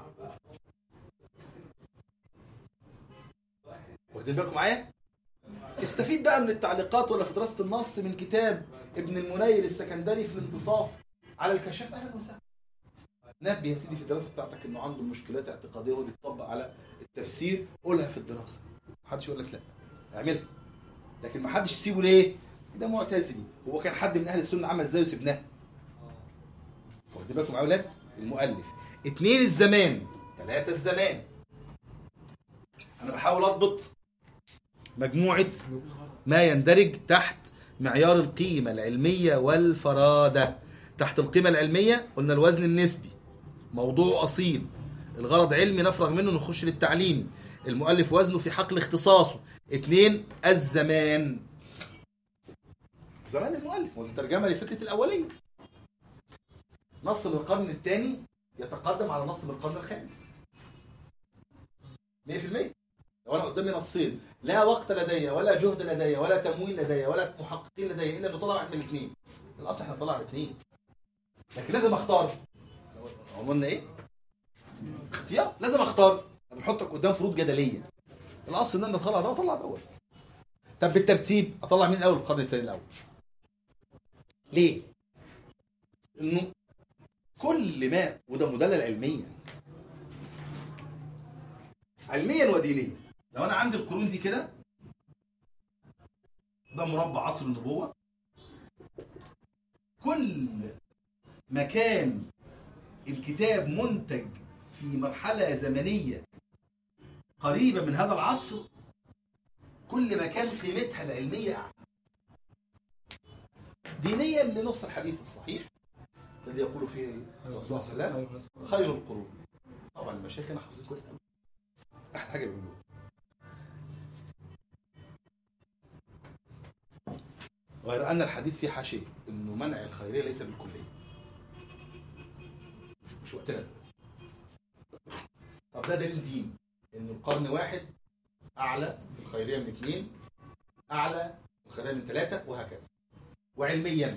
واخدين بالكم معايا؟ استفيد بقى من التعليقات ولا في دراسة النص من كتاب ابن المنير السكندري في الانتصاف على الكشاف أهلا وسهلا نبه يا سيدي في الدراسة بتاعتك إنه عنده مشكلات اعتقادية وهو بيطبق على التفسير قولها في الدراسة محدش يقول لك لا اعملها لكن ما حدش يسيبه ليه؟ ده معتزلي هو كان حد من أهل السنة عمل زيه وسبناه واخدين بالكم يا أولاد؟ المؤلف اتنين الزمان ثلاثة الزمان أنا بحاول أضبط مجموعة ما يندرج تحت معيار القيمة العلمية والفرادة تحت القيمة العلمية قلنا الوزن النسبي موضوع أصيل الغرض علمي نفرغ منه نخش للتعليمي المؤلف وزنه في حقل اختصاصه اتنين الزمان زمان المؤلف والترجمة لفكرة الأولية نص من القرن الثاني يتقدم على نص من القرن الخامس 100% لو انا قدامي نصين لا وقت لدي ولا جهد لدي ولا تمويل لدي ولا محققين لدي الا ان طلع واحد من الاثنين الاصل احنا نطلع الاثنين لكن لازم اختار عملنا ايه اختيار لازم اختار أنا بنحطك قدام فروض جدليه الاصل ان انا اطلع ده واطلع دوت طب بالترتيب اطلع مين الاول القرن الثاني الاول ليه انه كل ما وده مدلل علميا علميا ودينيا لو انا عندي القرون دي كده ده مربع عصر النبوة كل مكان الكتاب منتج في مرحلة زمنية قريبة من هذا العصر كل ما كان قيمتها العلمية أعلى دينيا لنص الحديث الصحيح الذي يقول فيه الرسول صلى الله عليه وسلم خير القرون طبعا المشايخ هنا حافظين كويس قوي احلى حاجه بيقولوها غير ان الحديث فيه حاشيه انه منع الخيريه ليس بالكليه مش, مش وقتنا دلوقتي طب ده دليل دين ان القرن واحد اعلى في الخيريه من اثنين اعلى في الخيريه من ثلاثه وهكذا وعلميا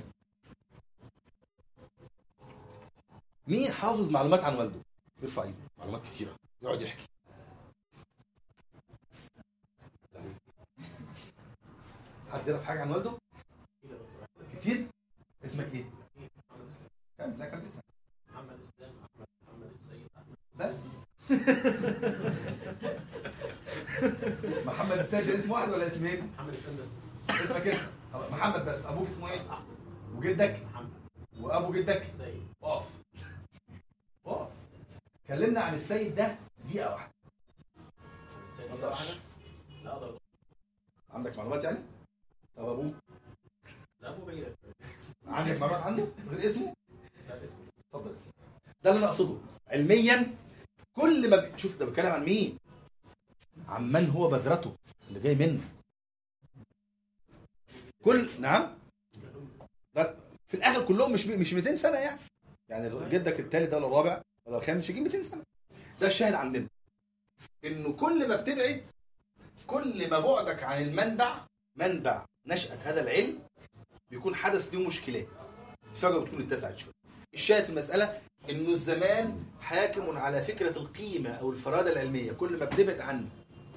مين حافظ معلومات عن والده؟ يرفع ايده معلومات كثيره يقعد يحكي حد يعرف حاجه عن والده؟ كتير؟ اسمك ايه؟ كم لا كم اسمك؟ محمد اسلام احمد محمد السيد احمد بس محمد السيد اسم واحد ولا اسمين؟ محمد اسلام ده اسمه اسمك انت خلاص، محمد بس ابوك اسمه ايه؟ احمد وجدك؟ محمد وابو جدك؟ السيد اقف اقف كلمنا عن السيد ده دقيقه واحده السيد ما ده اقدرش. واحدة. لا اقدر عندك معلومات يعني؟ طب ابوه لا ابو بعيد عندك معلومات عنه غير اسمه؟ لا اسمه اتفضل يا سيدي ده اللي انا اقصده علميا كل ما بي... شوف ده بيتكلم عن مين عن من هو بذرته اللي جاي منه كل نعم ده في الاخر كلهم مش مش 200 سنه يعني يعني جدك الثالث ده ولا الرابع ولا الخامس مش هيجيب 200 سنه ده الشاهد عندنا انه كل ما بتبعد كل ما بعدك عن المنبع منبع نشأة هذا العلم بيكون حدث له مشكلات فجأة بتكون اتسعت شوية الشاهد في المسألة إنه الزمان حاكم على فكرة القيمة أو الفرادة العلمية كل ما بنبعد عن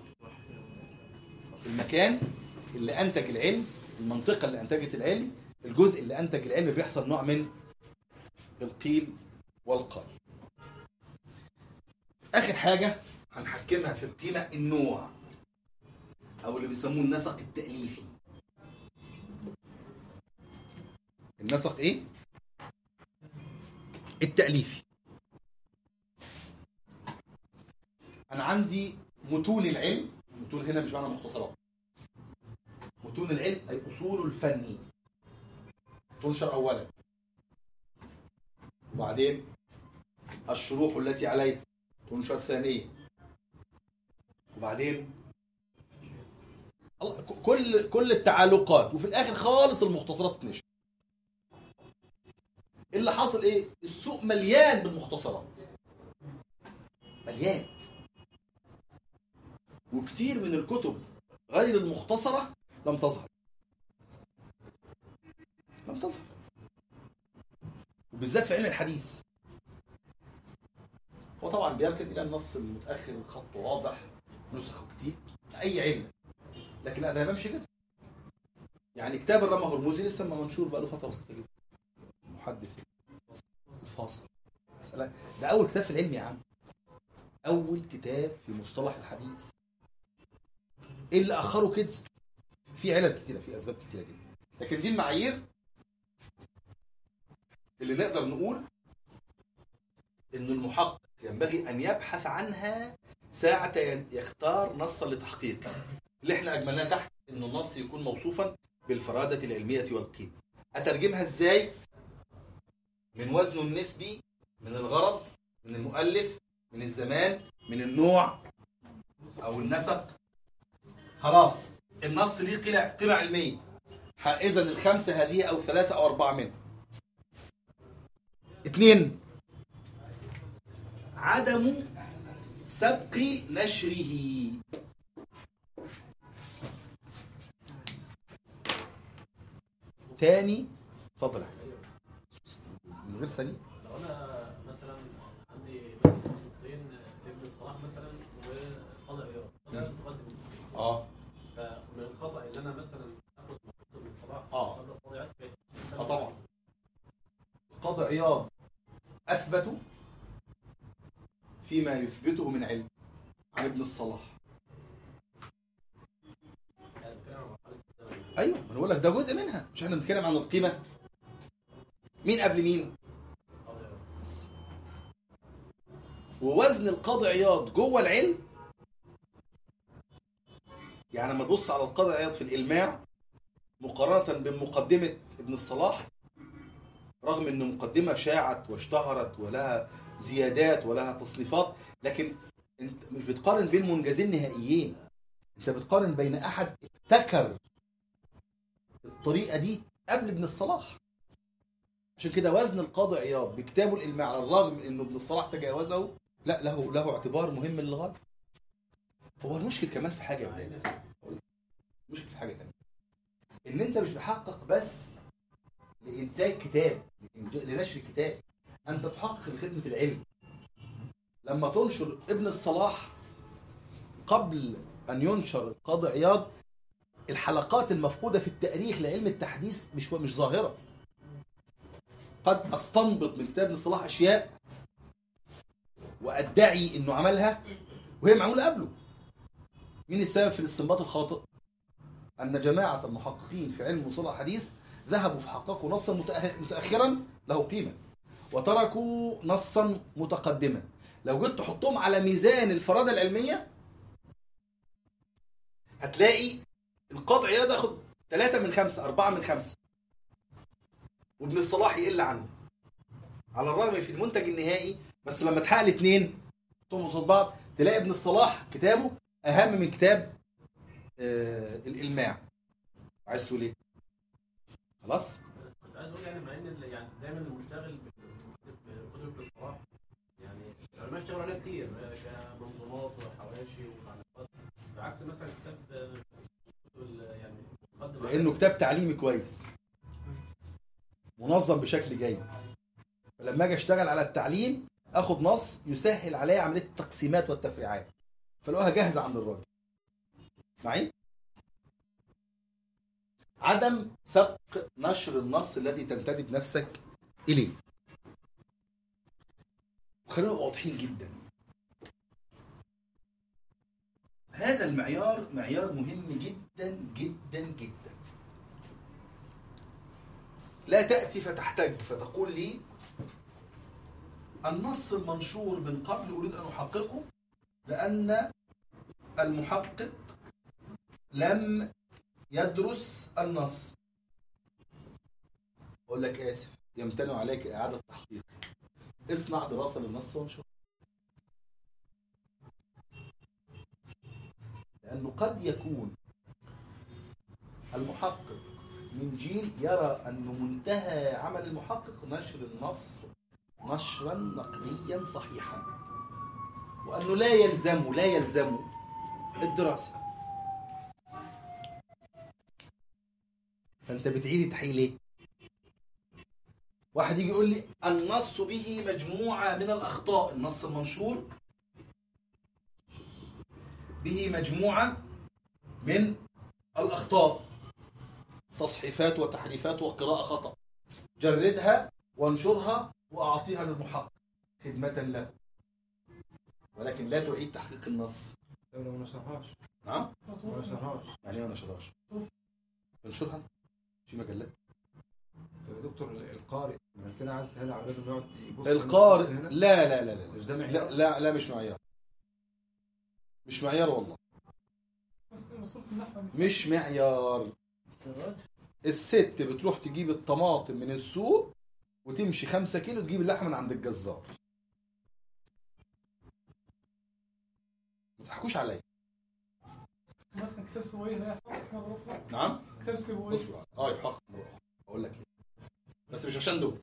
المكان اللي أنتج العلم المنطقة اللي أنتجت العلم الجزء اللي أنتج العلم بيحصل نوع من القيل والقال آخر حاجة هنحكمها في القيمة النوع أو اللي بيسموه النسق التأليفي النسق إيه؟ التأليفي أنا عندي متون العلم متون هنا مش معنى مختصرات متون العلم أي أصول الفن تنشر أولا وبعدين الشروح التي عليه تنشر ثانيا وبعدين الله- ك- كل كل التعلقات وفي الاخر خالص المختصرات تتنشر اللي حاصل ايه السوق مليان بالمختصرات مليان وكتير من الكتب غير المختصرة لم تظهر لم تظهر وبالذات في علم الحديث هو طبعا بيركن الى النص المتاخر الخط واضح نسخه كتير اي علم لكن انا بمشي كده يعني كتاب الرمى هرمزي لسه ما منشور بقاله فتره بسيطه جدا محدث الفاصل مسألة ده اول كتاب في العلم يا عم اول كتاب في مصطلح الحديث ايه اللي اخره كده في علل كتيره في اسباب كتيره جدا لكن دي المعايير اللي نقدر نقول ان المحقق ينبغي ان يبحث عنها ساعة يختار نصا لتحقيقه اللي احنا اجملناه تحت انه النص يكون موصوفا بالفرادة العلمية والقيمة اترجمها ازاي من وزنه النسبي من الغرض من المؤلف من الزمان من النوع او النسق خلاص النص ليه قيمة قيمة علمية اذا الخمسة هذه او ثلاثة او اربعة منها اثنين عدم سبق نشره تاني اتفضل يا أحمد. من غير سريع لو انا مثلا عندي مثلا نقطتين ابن الصلاح مثلا وقاضي عياض انا متقدم اه فمن الخطا ان انا مثلا اخد مقطع ابن الصلاح آه. قبل القاضي عياض في- اه طبعا قاضي عياض اثبتوا فيما يثبته من علم عن ابن الصلاح يعني بتكلم عن مرحله الزمن ايوه ما انا بقول لك ده جزء منها مش احنا بنتكلم عن القيمه مين قبل مين قاضي عياض بس. ووزن القاضي عياض جوه العلم يعني لما تبص على القاضي عياض في الإلماع مقارنة بمقدمة ابن الصلاح رغم أن مقدمة شاعت واشتهرت ولها زيادات ولها تصنيفات لكن انت مش بتقارن بين منجزين نهائيين انت بتقارن بين احد ابتكر الطريقة دي قبل ابن الصلاح عشان كده وزن القاضي عياض بكتابه الإلماع على الرغم من انه ابن الصلاح تجاوزه لا له له اعتبار مهم للغايه هو المشكل كمان في حاجه يا ولاد المشكل في حاجه تانية ان انت مش بتحقق بس لانتاج كتاب لإنج- لنشر كتاب انت تحقق لخدمه العلم لما تنشر ابن الصلاح قبل ان ينشر القاضي عياض الحلقات المفقوده في التاريخ لعلم التحديث مش مش ظاهره قد استنبط من كتاب ابن الصلاح اشياء وادعي انه عملها وهي معموله قبله مين السبب في الاستنباط الخاطئ ان جماعه المحققين في علم مصطلح الحديث ذهبوا فحققوا نصا متأخ- متاخرا له قيمه وتركوا نصا متقدما لو جيت تحطهم على ميزان الفرادة العلمية هتلاقي القاضي عياض ياخد ثلاثة من خمسة أربعة من خمسة وابن الصلاح يقل عنه على الرغم في المنتج النهائي بس لما تحقق الاثنين تحطهم قصاد بعض تلاقي ابن الصلاح كتابه أهم من كتاب آه الإلماع عايز تقول إيه؟ خلاص؟ كنت عايز اقول يعني مع ان ال- يعني دايما المشتغل بكتب ابن الصلاح يعني العلماء اشتغلوا عليها كتير آه، كمنظومات وحواشي وتعليقات بعكس مثلا كتاب آه، كتب ال- يعني لانه كتاب تعليمي كويس منظم بشكل جيد فلما اجي اشتغل على التعليم اخد نص يسهل عليا عمليه التقسيمات والتفريعات فلقوها جاهزه عند الراجل معي عدم سبق نشر النص الذي تنتدب نفسك اليه خلينا نبقى واضحين جدا هذا المعيار معيار مهم جدا جدا جدا لا تأتي فتحتج فتقول لي النص المنشور من قبل أريد أن أحققه لأن المحقق لم يدرس النص أقول لك آسف يمتنع عليك إعادة تحقيق اصنع دراسة للنص وانشر لأنه قد يكون المحقق من جيل يرى أن منتهى عمل المحقق نشر النص نشرا نقديا صحيحا وأنه لا يلزم لا يلزم الدراسة فأنت بتعيد تحقيق ليه؟ واحد يجي يقول لي النص به مجموعة من الأخطاء النص المنشور به مجموعة من الأخطاء تصحيفات وتحريفات وقراءة خطأ جردها وانشرها وأعطيها للمحقق خدمة له ولكن لا تعيد تحقيق النص لو لو ما نشرهاش نعم ما نشرهاش يعني ايه ما نشرهاش انشرها في مجلات طب يا دكتور القارئ ما كده عايز هنا على الراجل يقعد يبص القارئ هنا لا لا لا لا مش ده لا معيار لا, لا مش معيار مش معيار والله بس الرسول في النحو مش معيار السراج الست بتروح تجيب الطماطم من السوق وتمشي خمسة كيلو تجيب اللحمة من عند الجزار ما تضحكوش عليا مثلا كتاب سويه لا يحقق مرة أخرى نعم كتاب سويه اصبر اه يحقق مرة أخرى. اقول لك ليه بس مش عشان دول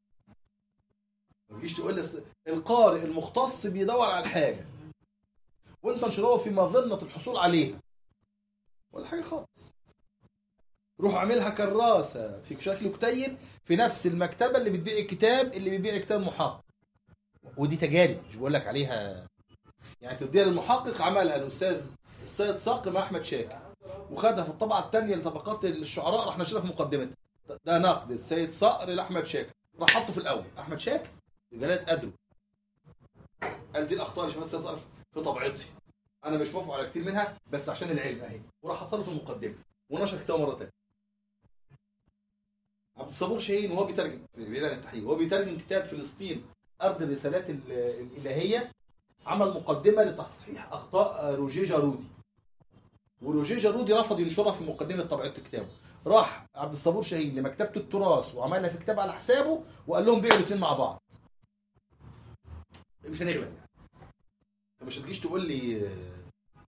ما تجيش تقول لي أصل القارئ المختص بيدور على الحاجه وانت انشره في مظنه الحصول عليها ولا حاجه خالص روح اعملها كراسه في شكل كتيب في نفس المكتبه اللي بتبيع الكتاب اللي بيبيع كتاب محقق ودي تجارب مش بقول لك عليها يعني تديها للمحقق عملها الاستاذ السيد صقر مع احمد شاكر وخدها في الطبعه الثانيه لطبقات الشعراء راح نشرها في مقدمتها ده نقد السيد صقر لاحمد شاكر راح حطه في الاول احمد شاكر بجلاله قدره قال دي الاخطاء اللي شافها السيد صقر في طبعتي انا مش موافق على كتير منها بس عشان العلم اهي وراح حطها له في المقدمه ونشر كتابه مره ثانيه عبد الصبور شاهين وهو بيترجم بعيد عن التحقيق وهو بيترجم كتاب فلسطين ارض الرسالات ال- الالهيه عمل مقدمه لتصحيح اخطاء روجيه جارودي وروجيه جارودي رفض ينشرها في مقدمه طبعه كتابه راح عبد الصبور شاهين لمكتبه التراث وعملها في كتاب على حسابه وقال لهم بيعوا الاثنين مع بعض مش هنغلب يعني فمش هتجيش تقول لي آه،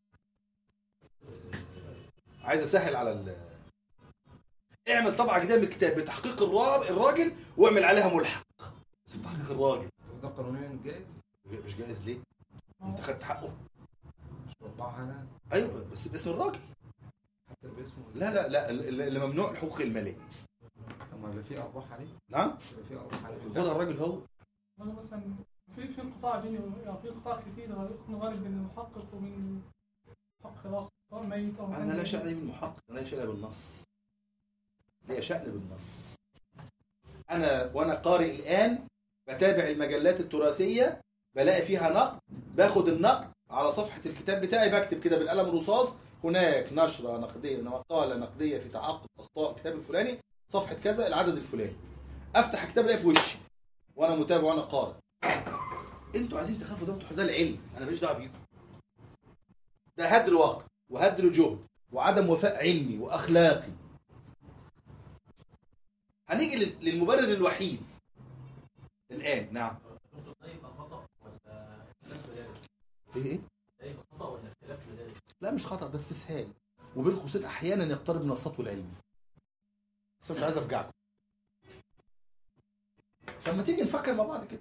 آه، عايز اسهل على ال اعمل طبعه جديده من الكتاب بتحقيق الراب الراجل واعمل عليها ملحق بس بتحقيق الراجل طب ده قانونيا جائز مش جاهز ليه؟ انت خدت حقه مش بطبعها انا ايوه بس باسم الراجل حتى باسمه لا لا لا اللي اللي ممنوع الحقوق الماليه طب ما يبقى في ارباح عليه نعم يبقى في ارباح عليه خدها الراجل هو أنا مثلا في في انقطاع بيني و- يعني في انقطاع كثير غالب- يكون غالب بين المحقق وبين محقق الاخر سواء ميت او انا لا ميت. شأن بالمحقق انا لا شأن بالنص لي شأن بالنص انا وانا قارئ الان بتابع المجلات التراثيه بلاقي فيها نقد باخد النقد على صفحه الكتاب بتاعي بكتب كده بالقلم الرصاص هناك نشره نقديه مقاله نقديه في تعقب اخطاء الكتاب الفلاني صفحه كذا العدد الفلاني افتح الكتاب الاقي في وشي وانا متابع وانا قارئ انتوا عايزين تخافوا ده انتوا ده العلم انا ماليش دعوه بيكم ده هدر وقت وهدر جهد وعدم وفاء علمي واخلاقي هنيجي لل- للمبرر الوحيد الان نعم دكتور ده يبقى خطا ولا اختلاف مدارس؟ ايه ايه ده يبقى خطا ولا اختلاف مدارس؟ لا مش خطا ده استسهال وبين قوسين احيانا يقترب من السطو العلمي بس مش عايز افجعكم لما تيجي نفكر مع بعض كده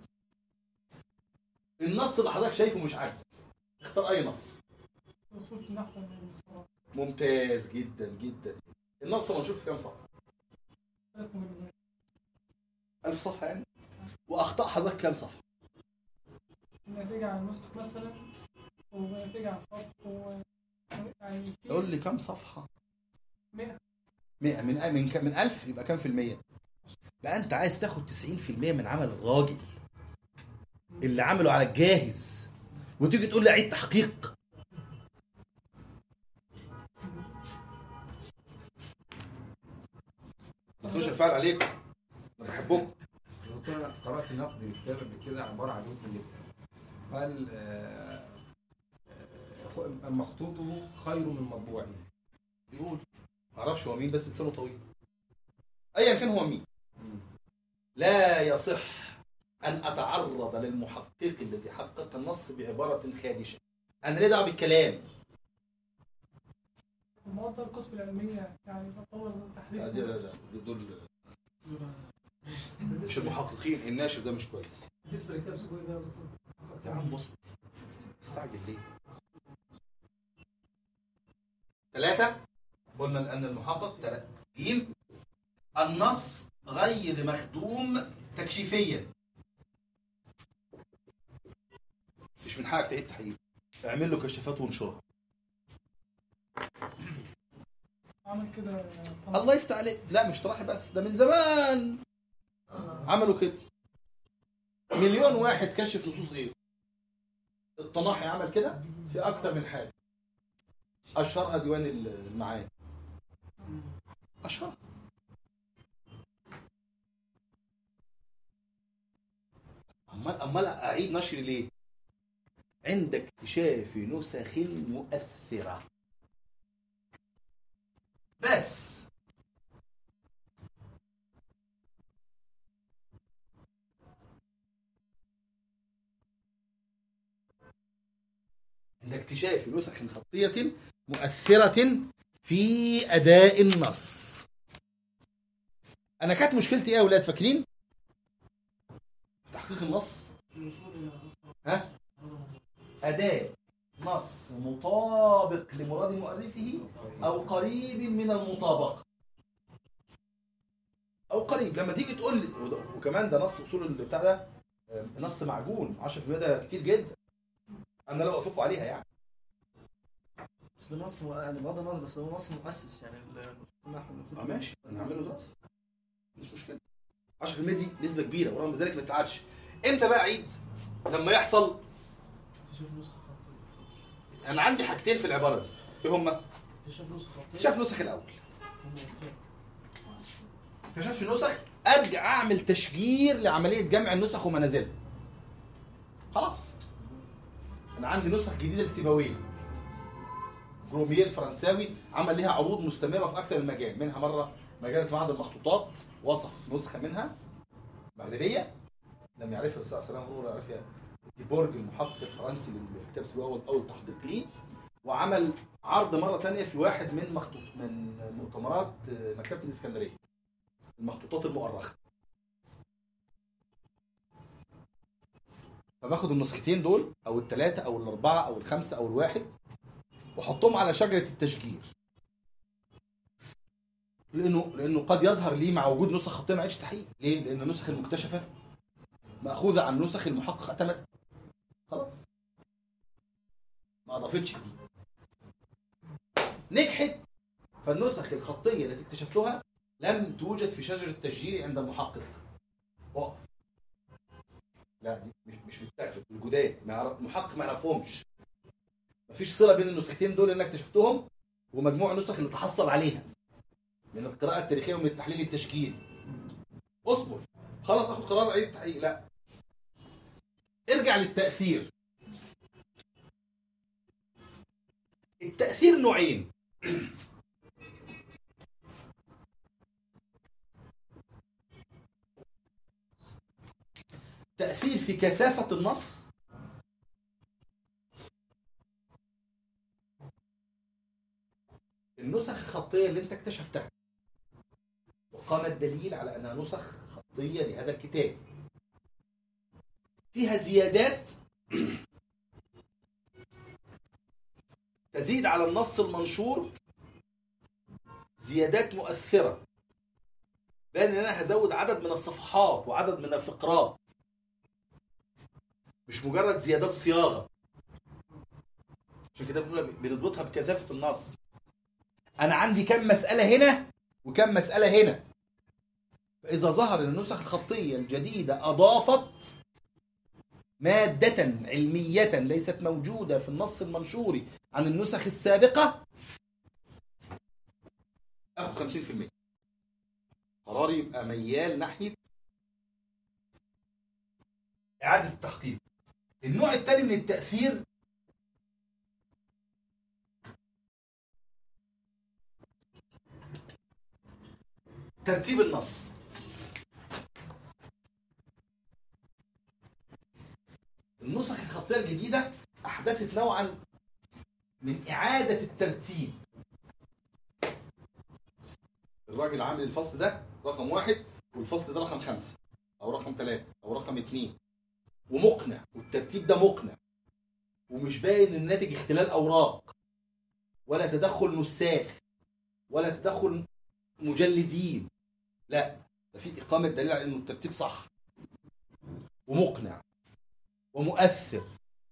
النص اللي حضرتك شايفه مش عاجبك اختار اي نص الرسول في النحو من الصراحة ممتاز جدا جدا النص منشور في كام صفحه ثلاث مجلدات 1000 صفحه يعني واخطاء حضرتك كام صفحه النتيجة عن النسخ مثلا ونتيجة عن صف و يعني في قول لي كام صفحه 100 100 من من كام- من 1000 يبقى كام في المية بقى انت عايز تاخد 90% من عمل الراجل اللي عمله على الجاهز وتيجي تقول لي عيد تحقيق ما تخش الفعل عليكم انا بحبكم دكتور انا قرات نقد لكتاب قبل كده عباره عن ممكن جدا قال آه، آه، مخطوطه خير من مطبوعه يقول ما اعرفش هو مين بس لسانه طويل ايا كان هو مين لا يصح ان اتعرض للمحقق الذي حقق النص بعباره خادشه انا ليه دعوه بالكلام ومقدر الكتب العلمية يعني تطور التحريف لا دي لا لا دي دول مش المحققين الناشر ده مش كويس بالنسبه لكتاب سكوير ده يا دكتور يا عم بص استعجل ليه ثلاثة قلنا أن المحقق ثلاثة جيم النص غير مخدوم تكشيفيا مش من حقك تعيد تحقيق اعمل له كشافات وانشرها عمل كده الله يفتح عليك لا مش طرحي بس ده من زمان عملوا كده مليون واحد كشف نصوص غيره الطناحي عمل كده في اكتر من حاجه اشهرها ديوان المعاني اشهرها امال امال اعيد نشر ليه عند اكتشاف نسخ مؤثره بس عند اكتشاف نسخ خطية مؤثرة في أداء النص أنا كانت مشكلتي إيه يا أولاد فاكرين؟ في تحقيق النص ها؟ أداء نص مطابق لمراد مؤلفه أو قريب من المطابقة أو قريب لما تيجي تقول لي وده- وكمان ده نص أصول اللي بتاع ده آه، نص معجون 10% ده كتير جدا أنا لا أوافقه عليها يعني بس ده نص مؤ- يعني بغض النظر بس هو نص مؤسس يعني ال- النحو اه ماشي انا هعمله دراسه مش مشكله 10% دي نسبه كبيره ورغم ذلك ما تتعادش امتى بقى عيد لما يحصل اكتشاف نسخه خطيه انا عندي حاجتين في العباره دي ايه هما اكتشاف نسخه خطيه شاف نسخ الاول ومؤثرة. اكتشفت نسخ ارجع اعمل تشجير لعمليه جمع النسخ ومنازلها خلاص انا عندي نسخ جديده لسيبويه جروميه الفرنساوي عمل لها عروض مستمره في اكثر من مجال منها مره مجله معهد المخطوطات وصف نسخه منها مغربيه لم يعرفها الرسول صلى الله عليه وسلم هو يعرفها ديبورج المحقق الفرنسي لكتاب سيبويه اول اول تحقيق ليه وعمل عرض مره ثانيه في واحد من مخطوط من مؤتمرات مكتبه الاسكندريه المخطوطات المؤرخه فباخد النسختين دول او الثلاثه او الاربعه او الخمسه او الواحد واحطهم على شجره التشجير لانه لانه قد يظهر لي مع وجود نسخ خطيه ما عادش تحقيق ليه لان النسخ المكتشفه ماخوذه عن نسخ المحقق اعتمد خلاص ما اضافتش دي نجحت فالنسخ الخطيه التي اكتشفتها لم توجد في شجر التشجير عند المحقق اقف لا دي مش مش متاخد الجداد ما يعرف المحقق ما يعرفهمش مفيش صله بين النسختين دول اللي انا اكتشفتهم ومجموع النسخ اللي تحصل عليها من القراءه التاريخيه ومن التحليل التشكيلي اصبر خلاص اخد قرار اعيد التحقيق لا ارجع للتاثير التاثير نوعين تأثير في كثافة النص النسخ الخطية اللي انت اكتشفتها وقام الدليل على انها نسخ خطية لهذا الكتاب فيها زيادات تزيد على النص المنشور زيادات مؤثرة بان ان انا هزود عدد من الصفحات وعدد من الفقرات مش مجرد زيادات صياغة عشان كده بنقول بنضبطها بكثافة النص انا عندي كم مسألة هنا وكم مسألة هنا فإذا ظهر أن النسخ الخطية الجديدة أضافت مادة علمية ليست موجودة في النص المنشوري عن النسخ السابقة أخذ 50% قراري يبقى ميال ناحية إعادة التحقيق النوع الثاني من التأثير ترتيب النص النسخ الخطية الجديدة أحدثت نوعا من إعادة الترتيب الراجل عامل الفصل ده رقم واحد والفصل ده رقم خمسة أو رقم ثلاثة أو رقم اتنين ومقنع والترتيب ده مقنع ومش باين الناتج اختلال أوراق ولا تدخل نساخ ولا تدخل مجلدين لا ده في إقامة دليل على إنه الترتيب صح ومقنع ومؤثر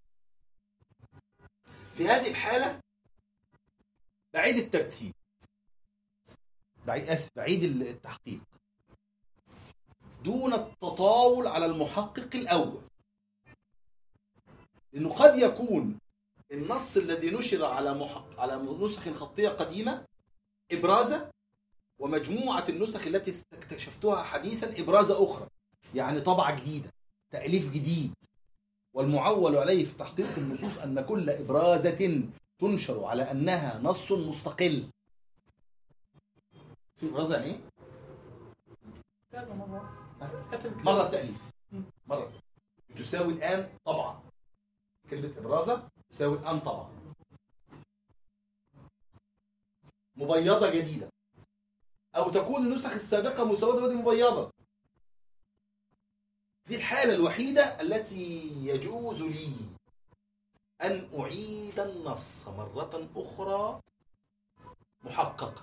في هذه الحالة بعيد الترتيب بعيد أسف بعيد التحقيق دون التطاول على المحقق الأول لأنه قد يكون النص الذي نشر على محق... على نسخ خطية قديمة إبرازة ومجموعة النسخ التي استكشفتها حديثا إبرازة أخرى يعني طبعة جديدة تأليف جديد والمعول عليه في تحقيق النصوص أن كل إبرازة تنشر على أنها نص مستقل في إبرازة يعني إيه؟ كتابة مرة كتب مرة التأليف مرة تساوي الآن طبعا كلمة إبرازة تساوي الآن طبعا مبيضة جديدة أو تكون النسخ السابقة مسودة ودي مبيضة دي الحالة الوحيدة التي يجوز لي أن أعيد النص مرة أخرى محققة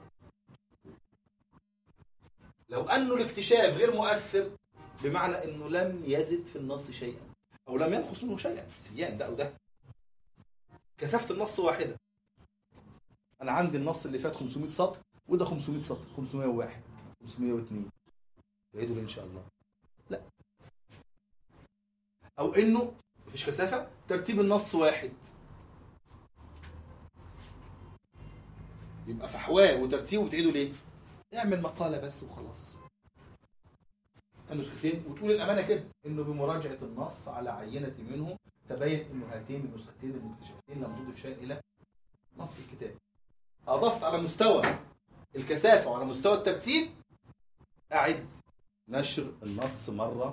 لو أنه الاكتشاف غير مؤثر بمعنى أنه لم يزد في النص شيئا أو لم ينقص منه شيئا سيان ده أو ده كثافة النص واحدة أنا عندي النص اللي فات 500 سطر وده 500 سطر 501 502 تعيدوا ليه إن شاء الله لا أو إنه مفيش كثافة ترتيب النص واحد يبقى فحواه وترتيبه وتعيدوا ليه؟ اعمل مقالة بس وخلاص النسختين وتقول الأمانة كده إنه بمراجعة النص على عينة منه تبين إنه هاتين النسختين المكتشفتين لم تضف شيء إلى نص الكتاب أضفت على مستوى الكثافة وعلى مستوى الترتيب أعد نشر النص مرة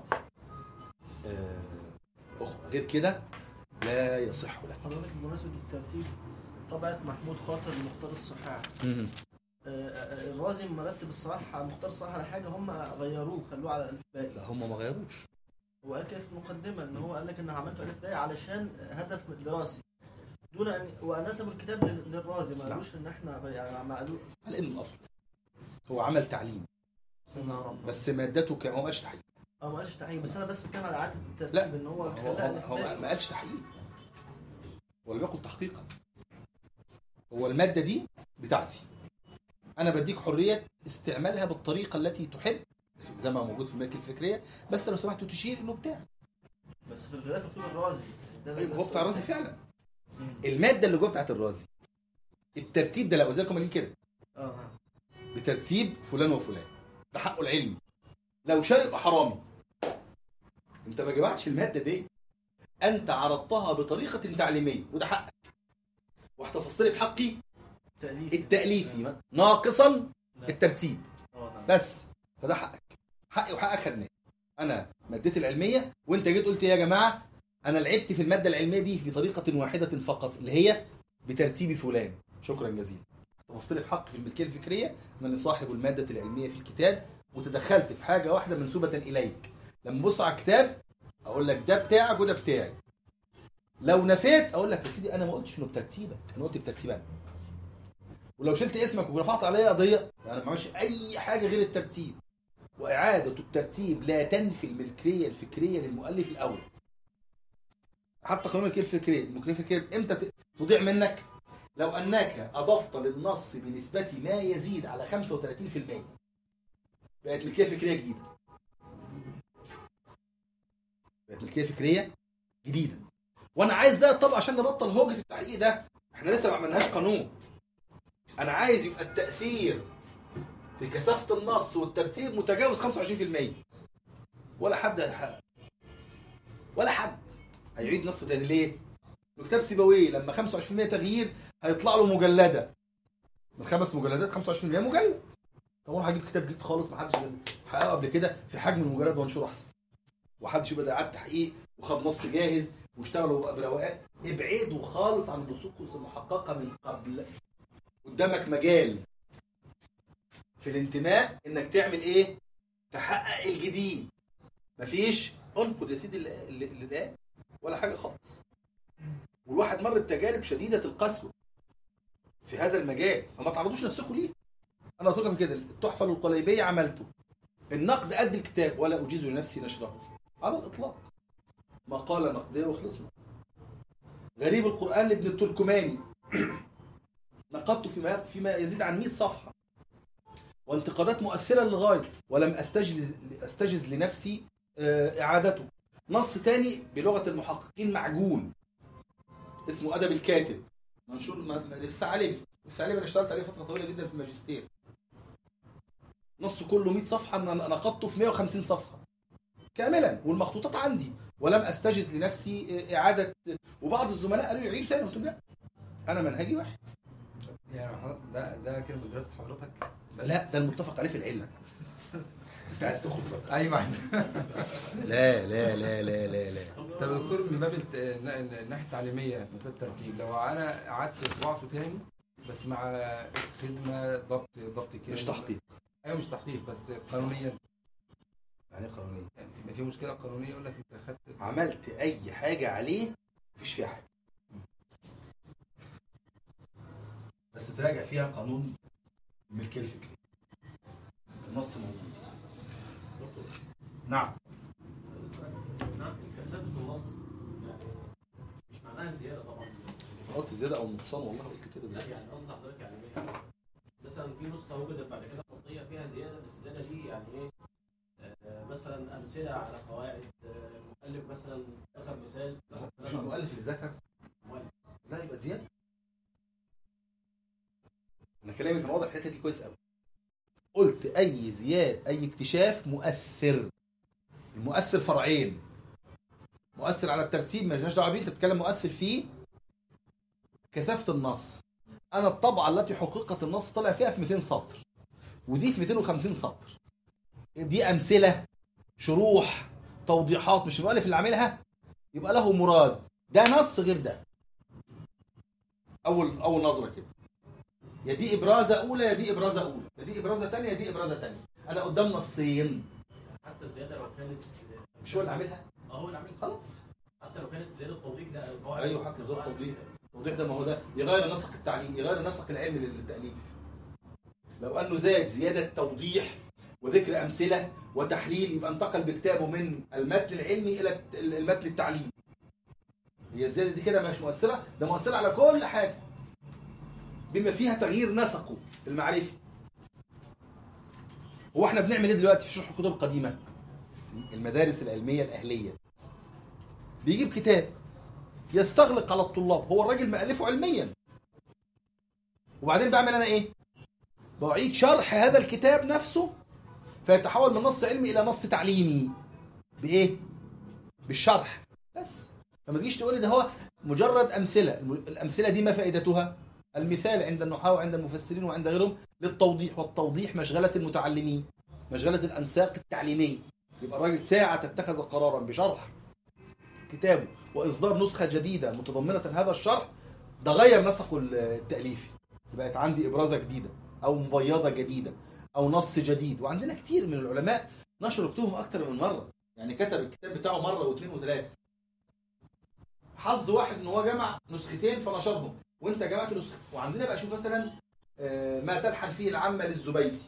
آه، أخرى غير كده لا يصح لك حضرتك بمناسبة الترتيب طبعة محمود خاطر مختار الصحاح آه، آه، الرازي مرتب الصحاح مختار الصحاح على حاجة هم غيروه خلوه على الألفبائي لا هم ما غيروش هو قال كده في المقدمة إن هو قال لك إن عملته ألفبائي علشان هدف دراسي دون أن ونسبوا الكتاب لل- للرازي ما قالوش إن إحنا غي- يعني ما قالوا على إنه الأصل هو عمل تعليم بس مادته كان هو ما قالش تحقيق اه ما قالش تحقيق بس أنا بس بتكلم على إعادة الترتيب لا إن هو هو, خلاها هو, هو ألفبائي ما قالش تحقيق ولا بيقول تحقيقا هو المادة دي بتاعتي أنا بديك حرية استعمالها بالطريقة التي تحب زي ما موجود في الملكة الفكرية بس لو سمحت تشير إنه بتاعي بس في الغلاف مكتوب الرازي ده أنا طيب هو بس- بتاع الرازي فعلا مم. المادة اللي جوه بتاعت الرازي الترتيب ده لو قلت لكم قايلين كده اه نعم بترتيب فلان وفلان ده حقه العلمي لو شال يبقى حرامي انت ما جمعتش الماده دي انت عرضتها بطريقه تعليميه وده حقك واحتفظت لي بحقي تأليف التاليفي ناقصا نعم. الترتيب اه نعم بس فده حقك حقي وحقك خدناه انا مادتي العلميه وانت جيت قلت يا جماعه انا لعبت في الماده العلميه دي بطريقه واحده فقط اللي هي بترتيب فلان شكرا جزيلا احتفظت لي بحق في الملكيه الفكريه انني صاحب الماده العلميه في الكتاب وتدخلت في حاجه واحده منسوبه اليك لما ابص على الكتاب اقول لك ده بتاعك وده بتاعي لو نفيت اقول لك يا سيدي انا ما قلتش انه بترتيبك انا قلت بترتيب انا ولو شلت اسمك ورفعت عليا قضيه انا ما عملش اي حاجه غير الترتيب واعاده الترتيب لا تنفي الملكيه الفكريه للمؤلف الاول حتى قانون الملكيه الفكريه الملكيه الفكريه امتى ت- تضيع منك لو انك اضفت للنص بنسبه ما يزيد على 35% بقت ملكيه فكريه جديده بقت ملكيه فكريه جديده وانا عايز ده طبعا عشان نبطل هوجه التحقيق ده احنا لسه ما عملناش قانون انا عايز يبقى التاثير في كثافه النص والترتيب متجاوز 25% ولا حد هيحقق. ولا حد هيعيد نص تاني ليه؟ وكتاب سيبويه لما 25% تغيير هيطلع له مجلده من خمس مجلدات 25% مجلد طب اروح اجيب كتاب جديد خالص ما حدش حققه قبل كده في حجم المجلد وانشره احسن وحدش يبقى ده قعد تحقيق وخد نص جاهز واشتغلوا بروقان ابعدوا خالص عن النصوص المحققه من قبل قدامك مجال في الانتماء انك تعمل ايه؟ تحقق الجديد مفيش انقد يا سيدي اللي اللي اللي ده ولا حاجه خالص والواحد مر بتجارب شديده القسوه في هذا المجال فما تعرضوش نفسكم ليه انا قلت لكم كده التحفه القليبيه عملته النقد قد الكتاب ولا اجيز لنفسي نشره على الاطلاق مقاله نقديه وخلصنا غريب القران لابن التركماني نقدته فيما فيما يزيد عن 100 صفحه وانتقادات مؤثره للغايه ولم استجز استجز لنفسي آه، اعادته نص تاني بلغه المحققين معجون اسمه ادب الكاتب منشور م- م- للثعلبي الثعلبي انا اشتغلت عليه فتره طويله جدا في الماجستير نص كله 100 صفحه انا نقدته في 150 صفحه كاملا والمخطوطات عندي ولم استجز لنفسي آه، اعاده وبعض الزملاء قالوا لي عيد تاني قلت لهم لا انا منهجي واحد يعني حضرتك ده ده كده مدرسه حضرتك بس لا ده المتفق عليه في العلم انت عايز تخرج بقى ايوه عايز لا لا لا لا لا لا طب يا دكتور من باب الت- الن- الناحيه التعليميه مسألة الترتيب لو انا قعدت طبعته تاني بس مع خدمه ضبط ضبط كده مش تحقيق ايوه مش تحقيق بس قانونيا يعني قانونيه يعني يبقى في مشكله قانونيه يقول لك انت خدت عملت اي حاجه عليه مفيش فيها حاجه بس تراجع فيها قانون الملكيه الفكريه النص موجود دكتور نعم نعم كثافه النص يعني مش معناها زياده طبعا قلت زياده او نقصان والله قلت كده لا دلوقتي. يعني قصدي حضرتك يعني إيه؟ مثلا في نسخه وجدت بعد كده خطيه فيها زياده بس الزياده دي يعني ايه آه، مثلا امثله على قواعد آه، المؤلف مثلا ذكر مثال ذكر مش المؤلف اللي ذكر المؤلف. لا يبقى زياده انا كلامي كان واضح الحته دي كويس قوي قلت اي زياده اي اكتشاف مؤثر المؤثر فرعين مؤثر على الترتيب مالناش دعوه بيه انت بتتكلم مؤثر فيه كثافه النص انا الطبعه التي حققت النص طلع فيها في 200 سطر ودي في 250 سطر دي امثله شروح توضيحات مش المؤلف اللي عاملها يبقى له مراد ده نص غير ده اول اول نظره كده يا دي ابرازه اولى يا دي ابرازه اولى يا دي ابرازه ثانيه يا دي ابرازه ثانيه انا قدام نصين حتى الزياده لو كانت مش هو اللي عاملها اه هو اللي عاملها خلاص حتى لو كانت زياده توضيح لا القواعد أيوة، حتى زيادة توضيح. التوضيح ده ما هو ده يغير نسق التعليم يغير نسق العلم للتاليف لو انه زاد زياده توضيح وذكر امثله وتحليل يبقى انتقل بكتابه من المتن العلمي الى الت- المتن التعليمي هي الزياده دي كده مش مؤثره ده مؤثره على كل حاجه بما فيها تغيير نسقه المعرفي هو احنا بنعمل ايه دلوقتي في شرح الكتب القديمه المدارس العلميه الاهليه بيجيب كتاب يستغلق على الطلاب هو الراجل مألفه علميا وبعدين بعمل انا ايه بعيد شرح هذا الكتاب نفسه فيتحول من نص علمي الى نص تعليمي بايه بالشرح بس فما تجيش تقول لي ده هو مجرد امثله الم- الامثله دي ما فائدتها المثال عند النحاة وعند المفسرين وعند غيرهم للتوضيح والتوضيح مشغله المتعلمين مشغله الانساق التعليميه يبقى الراجل ساعه اتخذ قرارا بشرح كتابه واصدار نسخه جديده متضمنه هذا الشرح ده غير نسقه التاليفي بقت عندي ابرازه جديده او مبيضه جديده او نص جديد وعندنا كتير من العلماء نشروا كتبهم اكتر من مره يعني كتب الكتاب بتاعه مره واثنين وثلاثه حظ واحد ان هو جمع نسختين فنشرهم وانت جمعت نسخه وعندنا بقى شوف مثلا آه، ما تلحن فيه العامة للزبيدي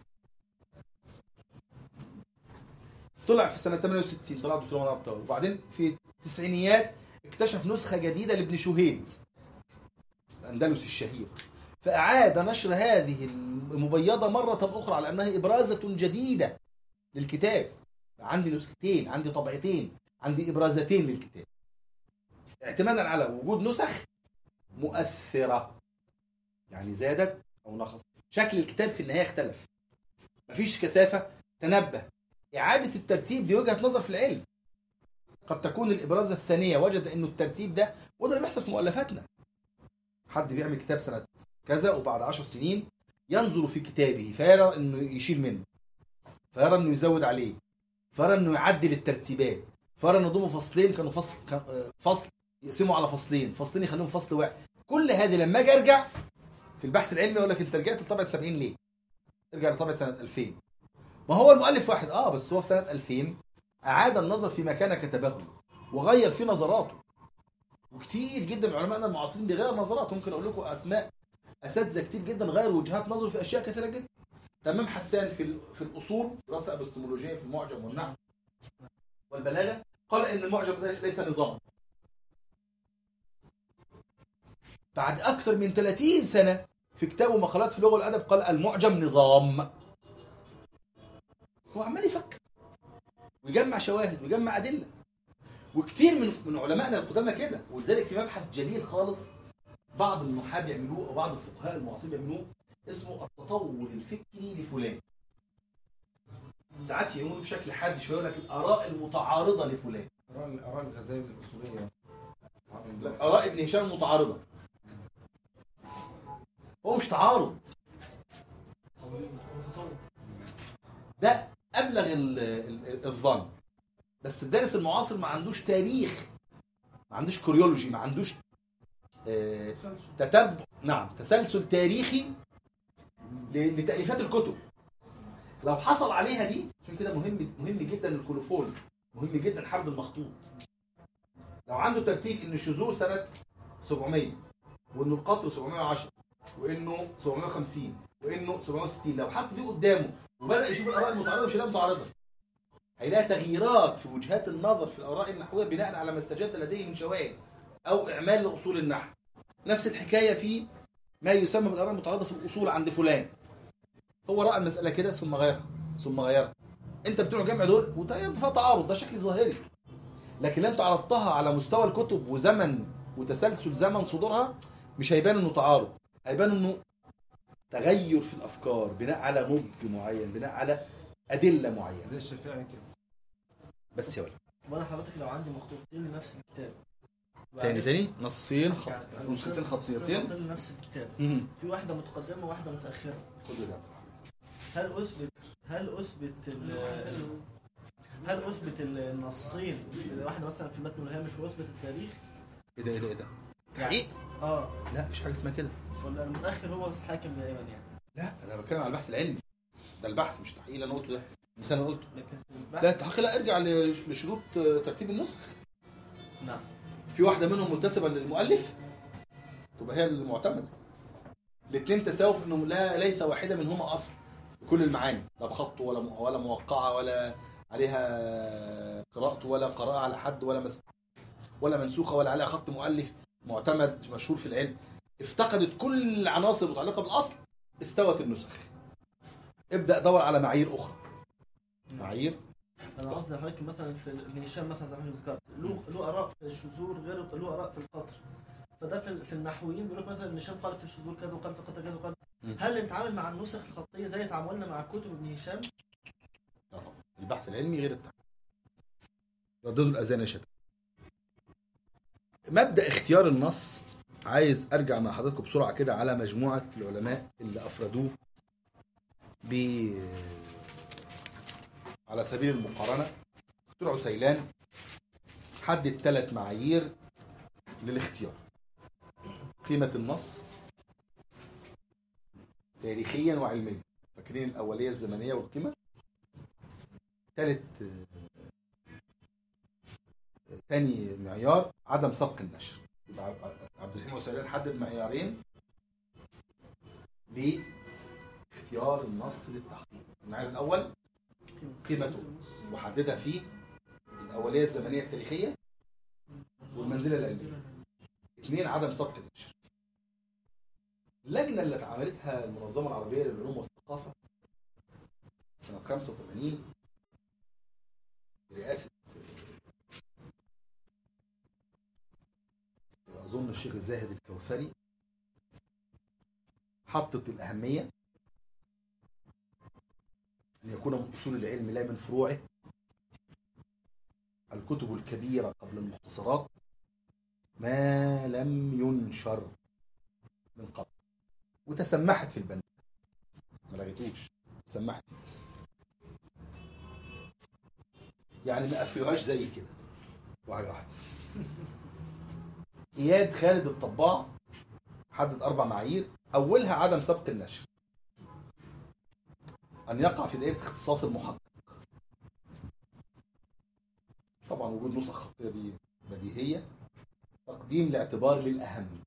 طلع في سنة 68 طلع دكتور محمد عبد الطاهر وبعدين في التسعينيات اكتشف نسخة جديدة لابن شهيد الأندلسي الشهير فأعاد نشر هذه المبيضة مرة أخرى على أنها إبرازة جديدة للكتاب عندي نسختين عندي طبعتين عندي إبرازتين للكتاب اعتمادا على وجود نسخ مؤثرة يعني زادت أو نقصت شكل الكتاب في النهاية اختلف مفيش كثافة تنبه إعادة الترتيب دي وجهة نظر في العلم قد تكون الإبرازة الثانية وجد إنه الترتيب ده وده اللي بيحصل في مؤلفاتنا حد بيعمل كتاب سنة كذا وبعد عشر سنين ينظر في كتابه فيرى إنه يشيل منه فيرى إنه يزود عليه فيرى إنه يعدل الترتيبات فيرى إنه ضموا فصلين كانوا فصل كان آه، فصل يقسموا على فصلين فصلين يخليهم فصل واحد كل هذه لما اجي ارجع في البحث العلمي يقول لك انت رجعت لطبعه 70 ليه؟ ارجع لطبعه سنه 2000 ما هو المؤلف واحد اه بس هو في سنه 2000 اعاد النظر فيما كان كتبه وغير في نظراته وكتير جدا من علمائنا المعاصرين بيغير نظراته ممكن اقول لكم اسماء اساتذه كتير جدا غيروا وجهات نظر في اشياء كثيره جدا تمام حسان في ال- في الاصول دراسه ابستمولوجيه في المعجم والنحو والبلاغه قال ان المعجم ذلك ليس نظاما بعد اكثر من 30 سنه في كتابه مقالات في اللغه والادب قال المعجم نظام هو عمال يفكر ويجمع شواهد ويجمع ادله وكتير من من علمائنا القدامى كده ولذلك في مبحث جليل خالص بعض النحاة بيعملوه او بعض الفقهاء المعاصرين بيعملوه اسمه التطور الفكري لفلان ساعات يقولوا بشكل حاد شويه يقول لك الاراء المتعارضه لفلان آراء آراء الغزالي الأصولية اراء ابن هشام متعارضه هو مش تعارض متطور ده ابلغ ال- ال- الظن بس الدارس المعاصر ما عندوش تاريخ ما عندوش كوريولوجي ما عندوش آه، تسلسل تتبع نعم تسلسل تاريخي ل- لتأليفات الكتب لو حصل عليها دي عشان كده مهم مهم جدا الكولوفون مهم جدا حرب المخطوط لو عنده ترتيب ان الشذور سنه 700 وانه القطر 710 وانه 750 وانه 760 لو حط دي قدامه وبدا يشوف الاراء المتعارضه مش هيلاقي متعارضه هيلاقي تغييرات في وجهات النظر في الاراء النحويه بناء على ما استجد لديه من شواهد او اعمال لاصول النحو نفس الحكايه في ما يسمى بالاراء المتعارضه في الاصول عند فلان هو راى المساله كده ثم غيرها ثم غيرها انت بتوع جمع دول وتلاقي فيها تعارض ده شكل ظاهري لكن لو انت عرضتها على مستوى الكتب وزمن وتسلسل زمن صدورها مش هيبان انه تعارض هيبان انه تغير في الافكار بناء على نضج معين بناء على ادله معينه زي الشافعي كده بس يا ولد طب انا حضرتك لو عندي مخطوطتين لنفس الكتاب تاني تاني نصين خط يعني نسختين خطيتين خطين لنفس الكتاب مم. في واحده متقدمه وواحده متاخره خد ده عبد الرحمن. هل اثبت هل اثبت ال- هل اثبت ال- النصين في واحده مثلا في المتن والهامش واثبت التاريخ ايه ده ايه ده ايه ده تحقيق اه لا مفيش حاجه اسمها كده ولا المتاخر هو بس حاكم دائما يعني لا انا بتكلم على البحث العلمي ده البحث مش تحقيق اللي انا قلته ده مثال انا قلته لكن في البحث لا التحقيق لا ارجع ل- لشروط ترتيب النسخ نعم في واحده منهم منتسبه للمؤلف تبقى هي المعتمده الاثنين تساووا في انهم لا ليس واحده منهما اصل بكل المعاني لا بخط ولا م- ولا موقعه ولا عليها قراءته ولا قراءه على حد ولا مس ولا منسوخه ولا عليها خط مؤلف معتمد مشهور في العلم افتقدت كل العناصر المتعلقه بالاصل استوت النسخ ابدا دور على معايير اخرى معايير انا قصدي حضرتك مثلا في ابن هشام مثلا زي ما ذكرت له له اراء في الشذور غير له اراء في القطر فده في, في النحويين بيقول لك مثلا ابن هشام قال في الشذور كذا وقال في القطر كذا وقال مم. هل نتعامل مع النسخ الخطيه زي تعاملنا مع كتب ابن هشام؟ لا طبعا البحث العلمي غير التحقيق رددوا الاذان يا شباب مبدا اختيار النص عايز ارجع مع حضراتكم بسرعه كده على مجموعه العلماء اللي افردوه ب على سبيل المقارنه دكتور عسيلان حدد ثلاث معايير للاختيار قيمه النص تاريخيا وعلميا فاكرين الاوليه الزمنيه والقيمه ثالث تاني معيار عدم سبق النشر يبقى عب- عبد الرحيم وسليمان حدد معيارين لاختيار النص للتحقيق المعيار الاول قيمته وحددها في الاوليه الزمنيه التاريخيه والمنزله العلميه اثنين عدم سبق النشر اللجنه اللي اتعملتها المنظمه العربيه للعلوم والثقافه سنه 85 برئاسه اظن الشيخ زاهد الكوثري حطت الاهميه ان يكون من اصول العلم لا من فروعه الكتب الكبيره قبل المختصرات ما لم ينشر من قبل وتسمحت في البند ما لغيتوش تسمحت فيه بس يعني ما قفلوهاش زي كده واحده واحده اياد خالد الطباع حدد اربع معايير اولها عدم سبق النشر ان يقع في دائره اختصاص المحقق طبعا وجود نسخ خطيه دي بديهيه تقديم الاعتبار للاهم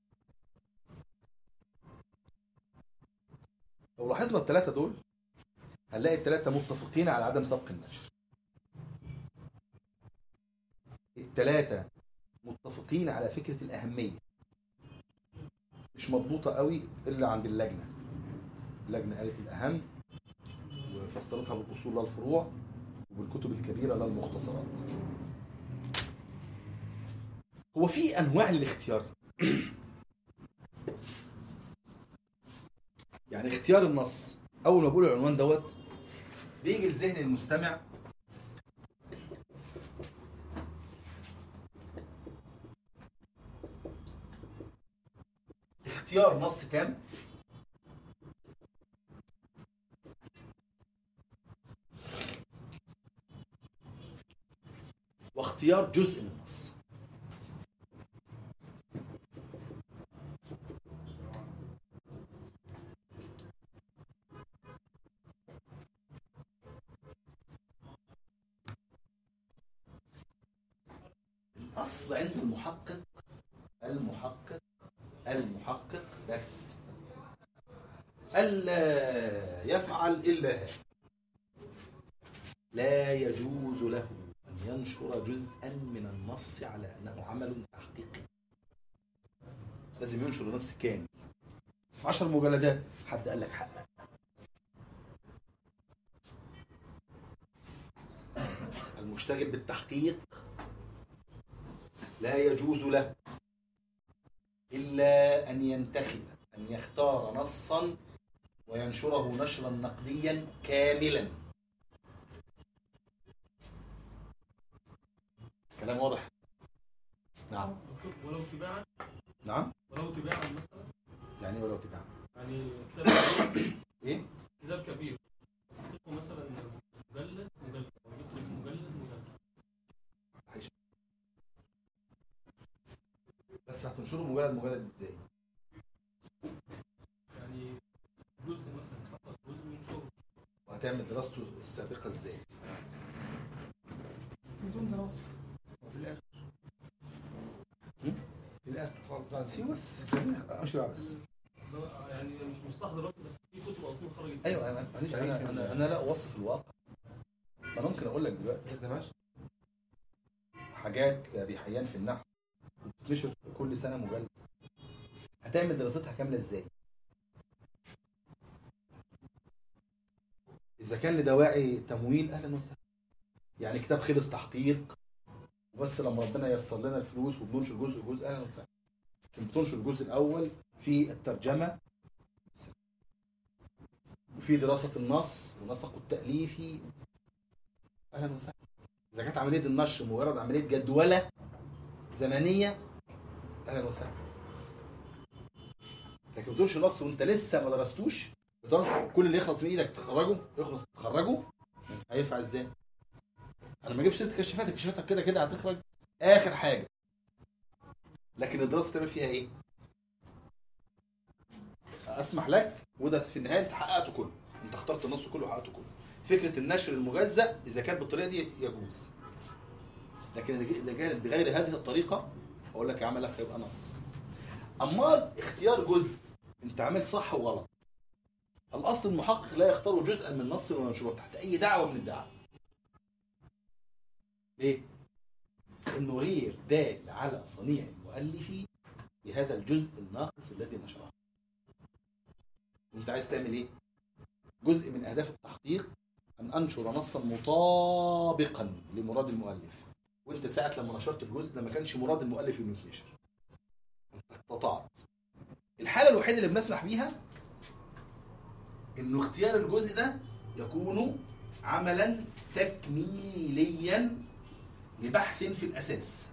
لو لاحظنا الثلاثه دول هنلاقي الثلاثه متفقين على عدم سبق النشر الثلاثه متفقين على فكره الاهميه مش مضبوطه قوي الا عند اللجنه اللجنه قالت الاهم وفسرتها بالاصول لا الفروع وبالكتب الكبيره لا المختصرات هو في انواع للاختيار يعني اختيار النص اول ما بقول العنوان دوت بيجي لذهن المستمع اختيار نص تام واختيار جزء من النص الأصل عند المحقق المحقق المحقق بس ألا يفعل إلا هذا لا يجوز له أن ينشر جزءا من النص على أنه عمل تحقيقي لازم ينشر النص كامل عشر مجلدات حد قال لك حقق المشتغل بالتحقيق لا يجوز له إلا أن ينتخب أن يختار نصا وينشره نشرا نقديا كاملا كلام واضح نعم ولو تباعا نعم ولو تباعا مثلا يعني إيه ولو تباع يعني كتاب كبير ايه كتاب كبير تحقيقه مثلا مجلد مجلد أو يخرج مجلد مجلد عايشة. بس هتنشره مجلد مجلد ازاي يعني جزء مثلا حقق جزء من شغل وهتعمل دراسته السابقه ازاي بدون دراسه وفي الاخر هم؟ في الاخر خالص بعد سيبه بس خلينا امشي بقى بس بس أنا يعني مش مصطلح دلوقتي بس في كتب اصلا خرجت ايوه انا معلش انا انا انا لا اوصف الواقع ما انا ممكن اقول لك دلوقتي ما تخدمهاش حاجات لابي حيان في النحو وبتتنشر كل سنه مجلد هتعمل دراستها كامله ازاي اذا كان لدواعي تمويل اهلا وسهلا يعني كتاب خلص تحقيق وبس لما ربنا ييسر لنا الفلوس وبننشر جزء جزء اهلا وسهلا لكن بتنشر الجزء الاول في الترجمه وفي دراسه النص ونسقه التاليفي اهلا وسهلا اذا كانت عمليه النشر مجرد عمليه جدوله زمنيه اهلا وسهلا لكن بتنشر نص وانت لسه ما درستوش بتنشر كل اللي يخلص من ايدك تخرجه يخلص تخرجه هينفع ازاي؟ انا ما اجيبش سيره كشافات الكشافات كده كده هتخرج اخر حاجه لكن الدراسه تعمل فيها ايه؟ اسمح لك وده في النهايه انت حققته كله انت اخترت النص كله وحققته كله فكره النشر المجزأ اذا كانت بالطريقه دي يجوز لكن اذا كانت بغير هذه الطريقه اقول لك عملك هيبقى ناقص امال اختيار جزء انت عامل صح وغلط الاصل المحقق لا يختار جزءا من نص ومنشور تحت اي دعوه من الدعوه ليه انه غير دال على صنيع المؤلف بهذا الجزء الناقص الذي نشره انت عايز تعمل ايه جزء من اهداف التحقيق ان انشر نصا مطابقا لمراد المؤلف وانت ساعه لما نشرت الجزء ده ما كانش مراد المؤلف انه يتنشر انت اقتطعت الحاله الوحيده اللي بنسمح بيها انه اختيار الجزء ده يكون عملا تكميليا لبحث في الاساس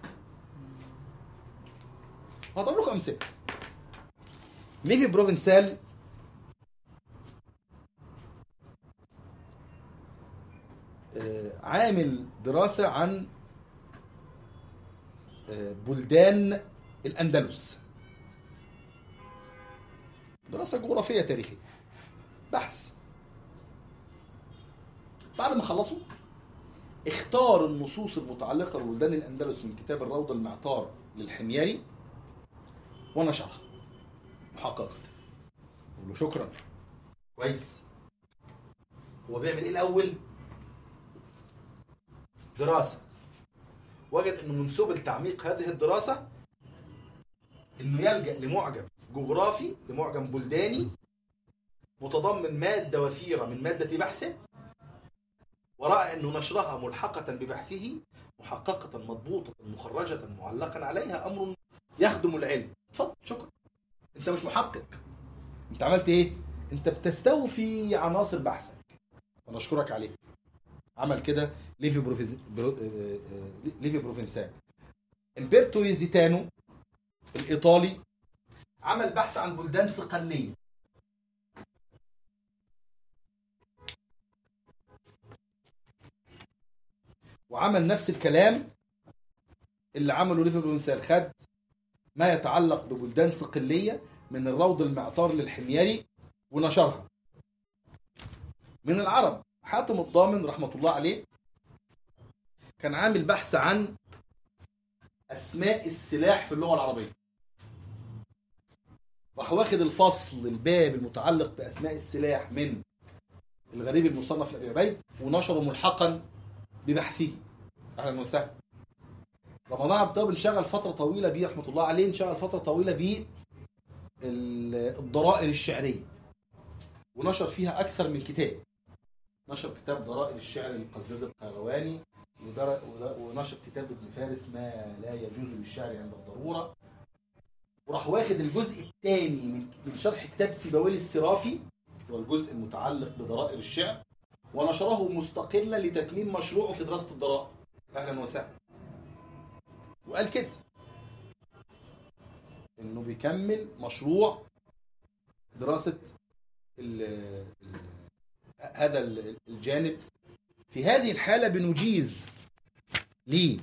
هضرب لكم امثله ليفي بروفنسال آه، عامل دراسة عن آه، بلدان الأندلس دراسة جغرافية تاريخية بحث بعد ما خلصوا اختار النصوص المتعلقة ببلدان الأندلس من كتاب الروضة المعطار للحميري ونشرها محققة قول له شكرا كويس هو بيعمل ايه الأول؟ دراسة وجد انه من سبل تعميق هذه الدراسة انه يلجأ لمعجم جغرافي لمعجم بلداني متضمن مادة وفيرة من مادة بحثه ورأى انه نشرها ملحقة ببحثه محققة مضبوطة مخرجة معلقا عليها امر يخدم العلم اتفضل شكرا انت مش محقق انت عملت ايه انت بتستوفي عناصر بحثك ونشكرك عليه عمل كده ليفي بروفيز... برو... آه، آه، ليفي بروفنسال امبرتو ريزيتانو الايطالي عمل بحث عن بلدان صقليه وعمل نفس الكلام اللي عمله ليفي بروفنسال خد ما يتعلق ببلدان صقليه من الروض المعطار للحميري ونشرها من العرب حاتم الضامن رحمة الله عليه كان عامل بحث عن أسماء السلاح في اللغة العربية راح واخد الفصل الباب المتعلق بأسماء السلاح من الغريب المصنف لأبي عبيد ونشره ملحقا ببحثه أهلا وسهلا رمضان عبد الطيب انشغل فترة طويلة بيه رحمة الله عليه انشغل فترة طويلة بيه ال- الضرائر الشعرية ونشر فيها أكثر من كتاب نشر كتاب ضرائر الشعر للقزاز القيرواني ودر- ود- ونشر كتاب ابن فارس ما لا يجوز للشعر عند الضرورة وراح واخد الجزء الثاني من من شرح كتاب سيبويه السرافي هو الجزء المتعلق بضرائر الشعر ونشره مستقلا لتتميم مشروعه في دراسة الضرائر أهلا وسهلا وقال كده انه بيكمل مشروع دراسة ال ال هذا ال- الجانب في هذه الحالة بنجيز ليه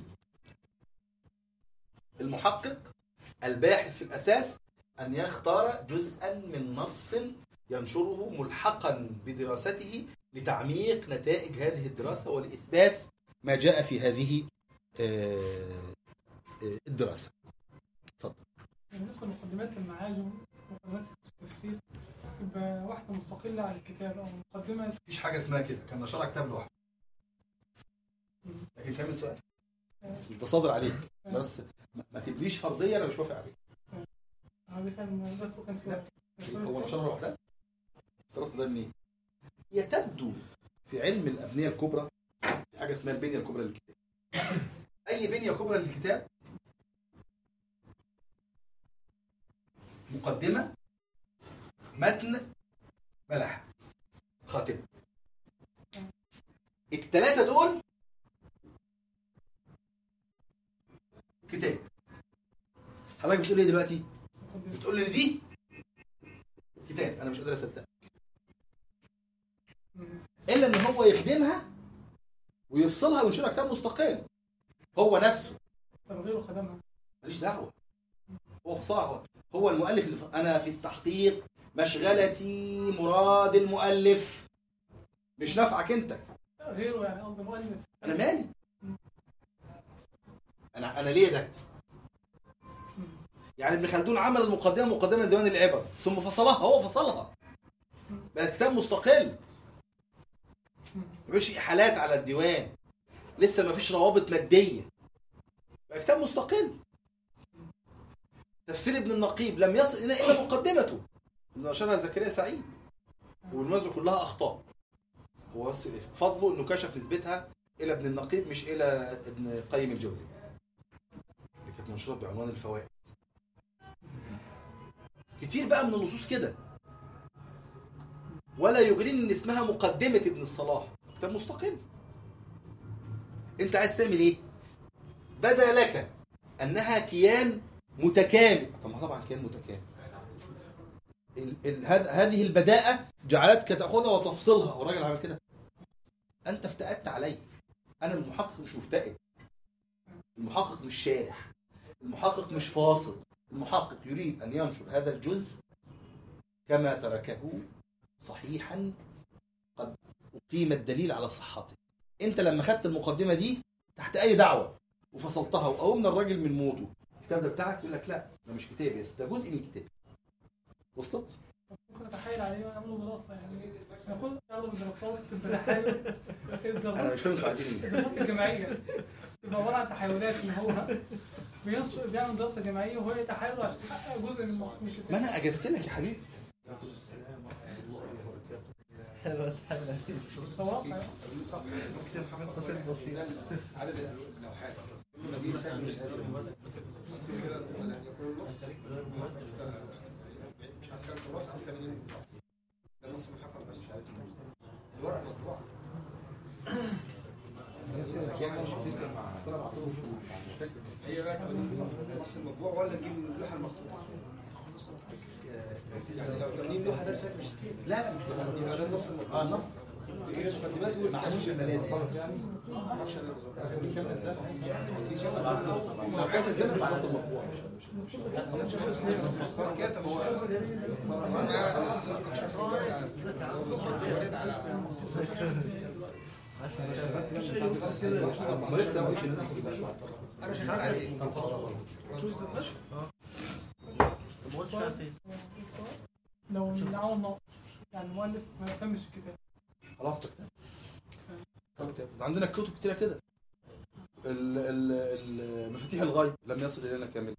المحقق الباحث في الأساس أن يختار جزءا من نص ينشره ملحقا بدراسته لتعميق نتائج هذه الدراسة ولإثبات ما جاء في هذه آه، آه، الدراسة بالنسبة لمقدمات المعاجم ومقدمات التفسير تبقى واحدة مستقلة عن الكتاب أو مقدمة مفيش حاجة اسمها كده كان نشرها كتاب لوحده لكن كمل سؤال مش بصادر عليك بس ما- ما تبنيش فرضية أنا مش موافق عليك هذا كان بس كان سؤال السؤال هو الثاني- نشرها لوحدها افترضت ده منين هي تبدو في علم الأبنية الكبرى في حاجة اسمها البنية الكبرى للكتاب أي بنية كبرى للكتاب مقدمة متن ملح خاتمة التلاتة دول كتاب حضرتك بتقول ايه دلوقتي؟ مقدمة. بتقول لي دي كتاب انا مش قادر اصدق مم. الا ان هو يخدمها ويفصلها وينشرها كتاب مستقل هو نفسه طب غيره خدمها ماليش دعوه هو فصلها هو هو المؤلف اللي ف... انا في التحقيق مشغلتي مراد المؤلف مش نفعك انت غيره يعني قصدي مؤلف انا مالي انا انا ليه ده مم. يعني ابن خلدون عمل المقدمه مقدمه لديوان العبر ثم فصلها هو فصلها بقت كتاب مستقل مفيش احالات على الديوان لسه مفيش روابط ماديه بقى كتاب مستقل تفسير ابن النقيب لم يصل الى الا مقدمته اللي نشرها زكريا سعيد والمنازل كلها اخطاء هو بس فضله انه كشف نسبتها الى ابن النقيب مش الى ابن قيم الجوزي اللي كانت منشوره بعنوان الفوائد كتير بقى من النصوص كده ولا يغريني ان اسمها مقدمه ابن الصلاح كتاب مستقل انت عايز تعمل ايه بدا لك انها كيان متكامل طب ما طبعا كيان متكامل ال ال هذ- هذه البداءة جعلتك تأخذها وتفصلها والراجل عمل كده أنت افتأت علي أنا المحقق مش مفتئت المحقق مش شارح المحقق مش فاصل المحقق يريد أن ينشر هذا الجزء كما تركه صحيحا قد أقيم الدليل على صحته أنت لما خدت المقدمة دي تحت أي دعوة وفصلتها وقومنا الراجل من موته الكتاب ده بتاعك يقول لك لا ده مش كتاب يس ده جزء من كتاب وصلت؟ ممكن اتحايل عليه ويعملوا دراسه يعني نقول ياخدوا الدراسات تبقى تحايل انا الدراسات مش فاهم انتوا عايزين ايه الدراسات الجماعيه تبقى عباره عن تحايلات ان هو بينشر بيعمل دراسه جماعيه وهو يتحايل عشان يحقق جزء من من ما الكتاب انا اجزت لك يا حبيبي حلوة حلوة ده واقع عدد اللوحات دي سهل مش سهل. يكون النص مش عارف كام تراث او 80 صفحه ده نص محقق بس مش عارف الورق مطبوع هي بقى 80 صفحه النص المطبوع ولا نجيب اللوحه المخطوطه 80 لوحه ده سهل مش سهل لا لا مش يبقى ده النص المطبوع اه النص هي المقدمات معلش الملازم لو كان الزمن مع النص المطبوع ما لسه ما قلتش ان انا كنت بشوف انا شغال عليه ما قلتش عارف ايه لو نعاون ناقص يعني المؤلف ما يهتمش الكتاب خلاص ده كتاب ده كتاب عندنا كتب كتيره كده ال- ال- ال- مفاتيح الغيب لم يصل الينا كامل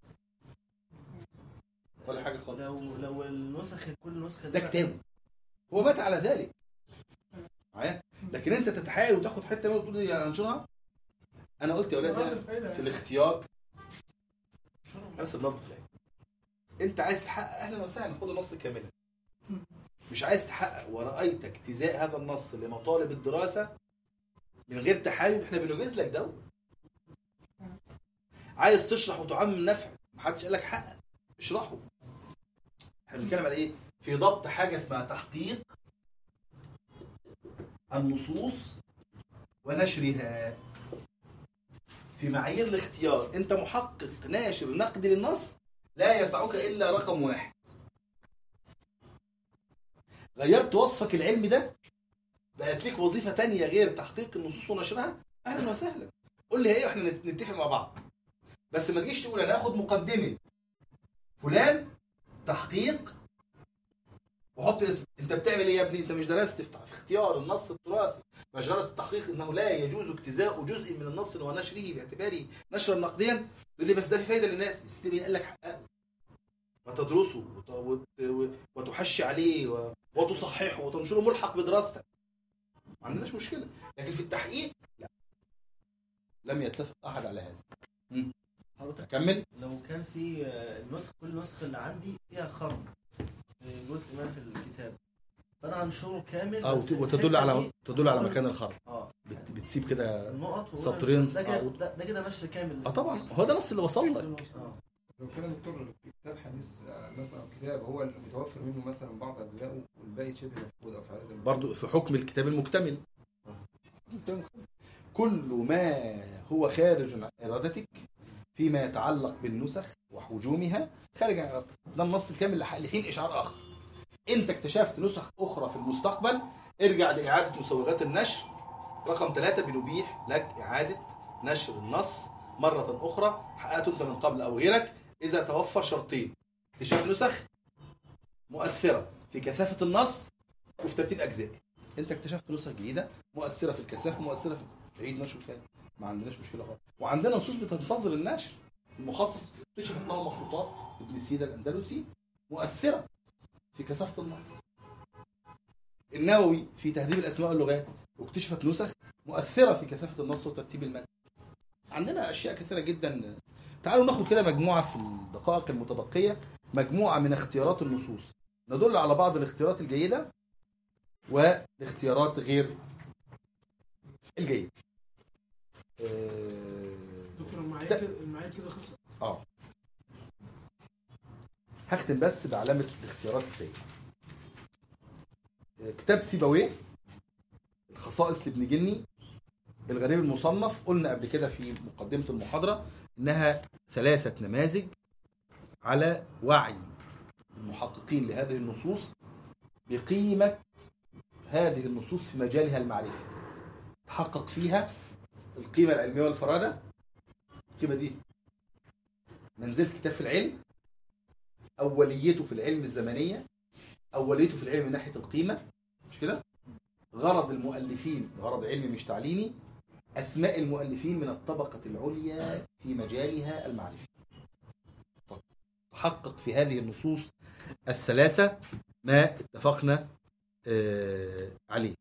ولا حاجه خالص لو لو النسخ كل نسخة ده كتابه هو مات على ذلك معايا لكن انت تتحايل وتاخد حته منه وتقول لي انشرها انا قلت يا اولاد هنا في الاختيار نفس النمط العلمي انت عايز تحقق اهلا وسهلا خد النص كاملا مش عايز تحقق ورأيت اجتزاء هذا النص لمطالب الدراسة من غير تحايل احنا بنجيز لك ده عايز تشرح وتعمم نفع محدش قال لك حقق اشرحه احنا بنتكلم على ايه في ضبط حاجة اسمها تحقيق النصوص ونشرها في معايير الاختيار انت محقق ناشر نقد للنص لا يسعك الا رقم واحد غيرت وصفك العلمي ده بقت ليك وظيفه تانية غير تحقيق النصوص ونشرها اهلا وسهلا قول لي ايه واحنا نت- نتفق مع بعض بس ما تجيش تقول انا هاخد مقدمه فلان تحقيق وحط اسم انت بتعمل ايه يا ابني انت مش درست في في اختيار النص التراثي مجرة التحقيق انه لا يجوز اجتزاء جزء من النص ونشره باعتباره نشرا نقديا تقول لي بس ده في فايده للناس يا سيدي مين قال لك حققه وتدرسه وت- وت- وتحشي عليه و- وتصححه وتنشره ملحق بدراستك ما عندناش مشكله لكن في التحقيق لا لم يتفق احد على هذا حضرتك اكمل لو كان في آه، النسخ كل نسخة اللي عندي فيها خرم في جزء ما في الكتاب فانا هنشره كامل اه بس وت- وتدل الحتة على دي تدل على أقول- مكان الخرم اه بت- بتسيب كده النقط وأقول سطرين. بس ده كده آه. ده, ده كده نشر كامل اه طبعا هو ده النص اللي وصل لك اه لو كان دكتور كتاب حديث آه، مثلا كتاب هو المتوفر منه مثلا بعض اجزائه والباقي شبه مفقود او في حالات برضو في حكم الكتاب المكتمل كل ما هو خارج عن ارادتك فيما يتعلق بالنسخ وحجومها خارج عن ارادتك ده النص الكامل لح- لحين اشعار اخر انت اكتشفت نسخ اخرى في المستقبل ارجع لاعاده مسوغات النشر رقم ثلاثة بنبيح لك اعاده نشر النص مرة أخرى حققته أنت من قبل أو غيرك اذا توفر شرطين اكتشاف نسخ مؤثره في كثافه النص وفي ترتيب اجزائه انت اكتشفت نسخ جديده مؤثره في الكثافه مؤثره في عيد نشر تاني ما عندناش مشكله خالص وعندنا نصوص بتنتظر النشر المخصص اكتشفت له مخطوطات ابن سينا الاندلسي مؤثره في كثافه النص النووي في تهذيب الاسماء واللغات واكتشفت نسخ مؤثره في كثافه النص وترتيب المتن عندنا اشياء كثيره جدا تعالوا ناخد كده مجموعه في الدقائق المتبقيه مجموعه من اختيارات النصوص ندل على بعض الاختيارات الجيده والاختيارات غير الجيده آه، دكتور المعايير كتاب- كده المعايير كده خلصت اه هختم بس بعلامة الاختيارات السيئة آه، كتاب سيبويه الخصائص لابن جني الغريب المصنف قلنا قبل كده في مقدمة المحاضرة انها ثلاثة نماذج على وعي المحققين لهذه النصوص بقيمة هذه النصوص في مجالها المعرفي تحقق فيها القيمة العلمية والفرادة القيمة دي منزلة كتاب في العلم أوليته في العلم الزمنية أوليته في العلم من ناحية القيمة مش كده؟ غرض المؤلفين غرض علمي مش تعليمي أسماء المؤلفين من الطبقة العليا في مجالها المعرفي تحقق في هذه النصوص الثلاثة ما اتفقنا آه، عليه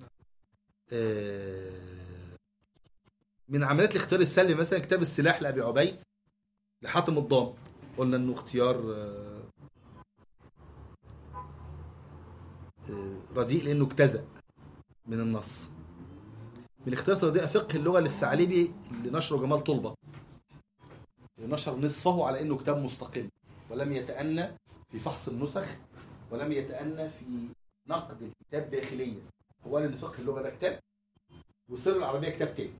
آه، من عمليات الاختيار السلبي مثلا كتاب السلاح لأبي عبيد لحاتم الضام قلنا انه اختيار آه، آه، رديء لانه اجتزأ من النص من الاختيارات الرديئة فقه اللغة للثعلبي اللي نشره جمال طلبة اللي نشر نصفه على انه كتاب مستقل ولم يتأنى في فحص النسخ ولم يتأنى في نقد الكتاب داخليا هو قال ان فقه اللغة ده كتاب وسر العربية كتاب تاني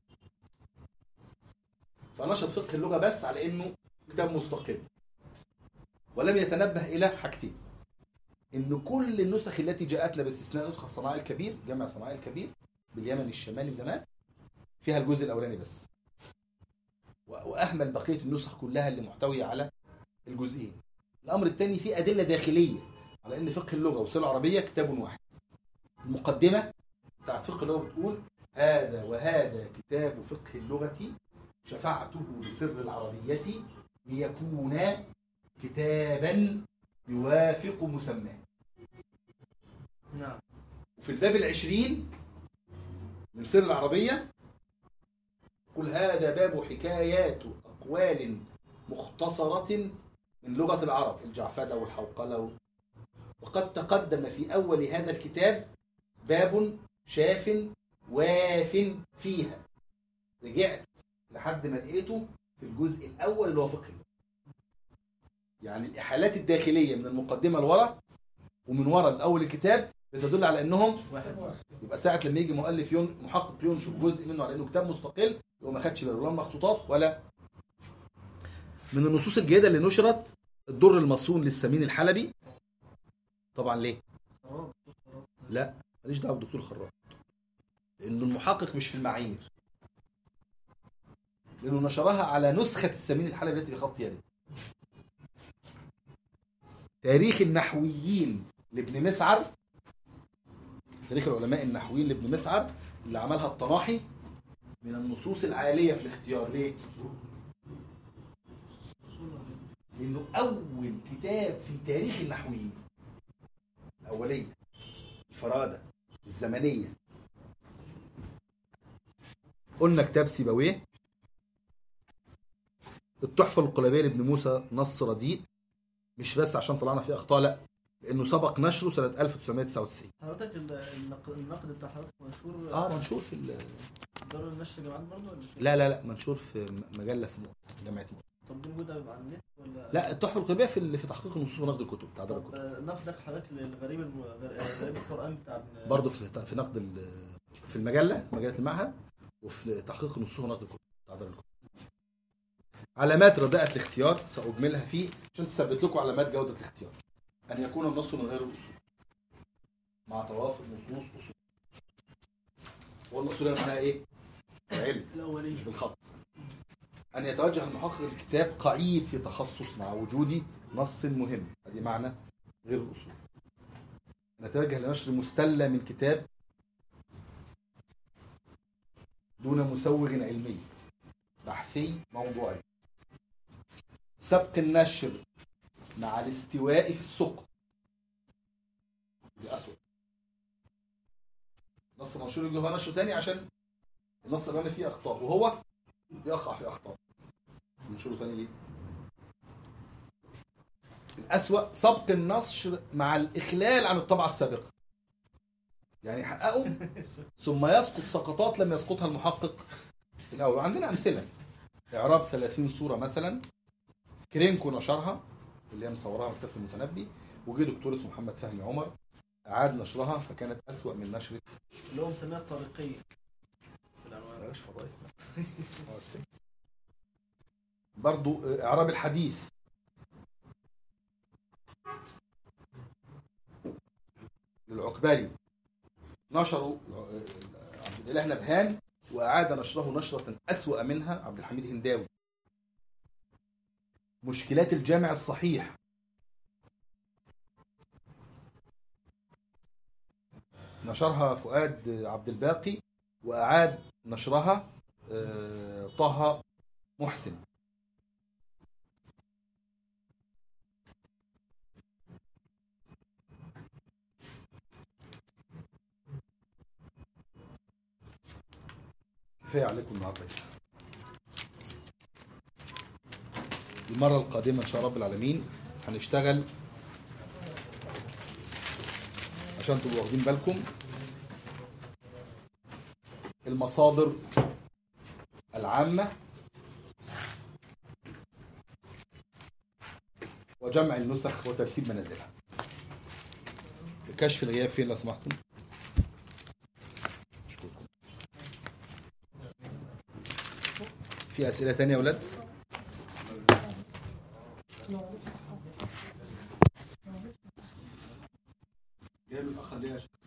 فنشر فقه اللغة بس على انه كتاب مستقل ولم يتنبه الى حاجتين ان كل النسخ التي جاءتنا باستثناء نسخه صناعي الكبير جمع صناعي الكبير باليمن الشمالي زمان فيها الجزء الاولاني بس و- واهمل بقيه النسخ كلها اللي محتويه على الجزئين الامر الثاني في ادله داخليه على ان فقه اللغه والسيره العربيه كتاب واحد المقدمه بتاعت فقه اللغه بتقول هذا وهذا كتاب فقه اللغه شفعته بسر العربيه ليكون كتابا يوافق مسماه نعم وفي الباب العشرين من سر العربية قل هذا باب حكايات أقوال مختصرة من لغة العرب الجعفدة والحوقلة و- وقد تقدم في أول هذا الكتاب باب شاف واف فيها رجعت لحد ما لقيته في الجزء الأول اللي هو فقه اللغة. يعني الإحالات الداخلية من المقدمة لورا ومن ورا الأول الكتاب بتدل على أنهم واحد يبقى ساعة لما يجي مؤلف ين... محقق ينشر جزء منه على انه كتاب مستقل يبقى ما خدش باله لا من مخطوطات ولا من النصوص الجيدة اللي نشرت الدر المصون للسمين الحلبي طبعا ليه؟ خلاص خلاص. لا ماليش دعوه بالدكتور خراط لانه المحقق مش في المعايير لانه نشرها على نسخه السمين الحلبي التي بخط يده تاريخ النحويين لابن مسعر تاريخ العلماء النحويين لابن مسعر اللي عملها الطناحي من النصوص العاليه في الاختيار ليه؟ لانه اول كتاب في تاريخ النحويين الاوليه الفراده الزمنيه قلنا كتاب سيبويه التحفه القلبيه لابن موسى نص رديء مش بس عشان طلعنا فيه اخطاء لا لانه سبق نشره سنه 1999 حضرتك ال- النق- النقد بتاع حضرتك منشور اه منشور في ال- دار النشر جامعات برضه ولا فين؟ لا لا لا منشور في م- مجله في مؤ- جامعه مؤ. طب دي موجوده بيبقى على النت ولا لا التحفه القلبيه في ال- في تحقيق النصوص ونقد الكتب بتاع دار طب الكتب آه، نقدك حضرتك للغريب الم... غ- غريب القران بتاع ابن- برضه في في نقد ال- في المجله مجله المعهد وفي تحقيق النصوص ونقد الكتب بتاع دار الكتب علامات رداءة الاختيار سأجملها فيه عشان تثبت لكم علامات جودة الاختيار أن يكون النص من غير الأصول مع توافر نصوص أصول والأصول هنا معناها إيه؟ علم الاولين مش بالخط أن يتوجه المحقق الكتاب قعيد في تخصص مع وجود نص مهم هذه معنى غير الأصول نتوجه لنشر مستلى من كتاب دون مسوغ علمي بحثي موضوعي سبق النشر مع الاستواء في السقط دي أسوأ نص منشور يجي هو نشره تاني عشان النص الأولاني فيه أخطاء وهو يقع في أخطاء منشوره تاني ليه؟ الأسوأ سبق النشر مع الإخلال عن الطبعة السابقة يعني يحققه ثم يسقط سقطات لم يسقطها المحقق الأول عندنا أمثلة إعراب 30 صورة مثلا كرينكو نشرها اللي هي مصورها مكتبة المتنبي وجه دكتور اسمه محمد فهمي عمر أعاد نشرها فكانت أسوأ من نشر اللي هو مسميها الطريقيه في العنوان بلاش فضايح برضو إعراب الحديث للعقبالي نشروا عبد الإله نبهان وأعاد نشره نشرة أسوأ منها عبد الحميد هنداوي مشكلات الجامع الصحيح نشرها فؤاد عبد الباقي وأعاد نشرها آه، طه محسن كفاية عليكم النهارده يا شيخ. المرة القادمة إن شاء رب العالمين هنشتغل عشان تبقوا واخدين بالكم المصادر العامة وجمع النسخ وترتيب منازلها كشف الغياب فين لو سمحتم أشكركم في أسئلة تانية يا ولاد جايب الأخ ليه يا شيخ؟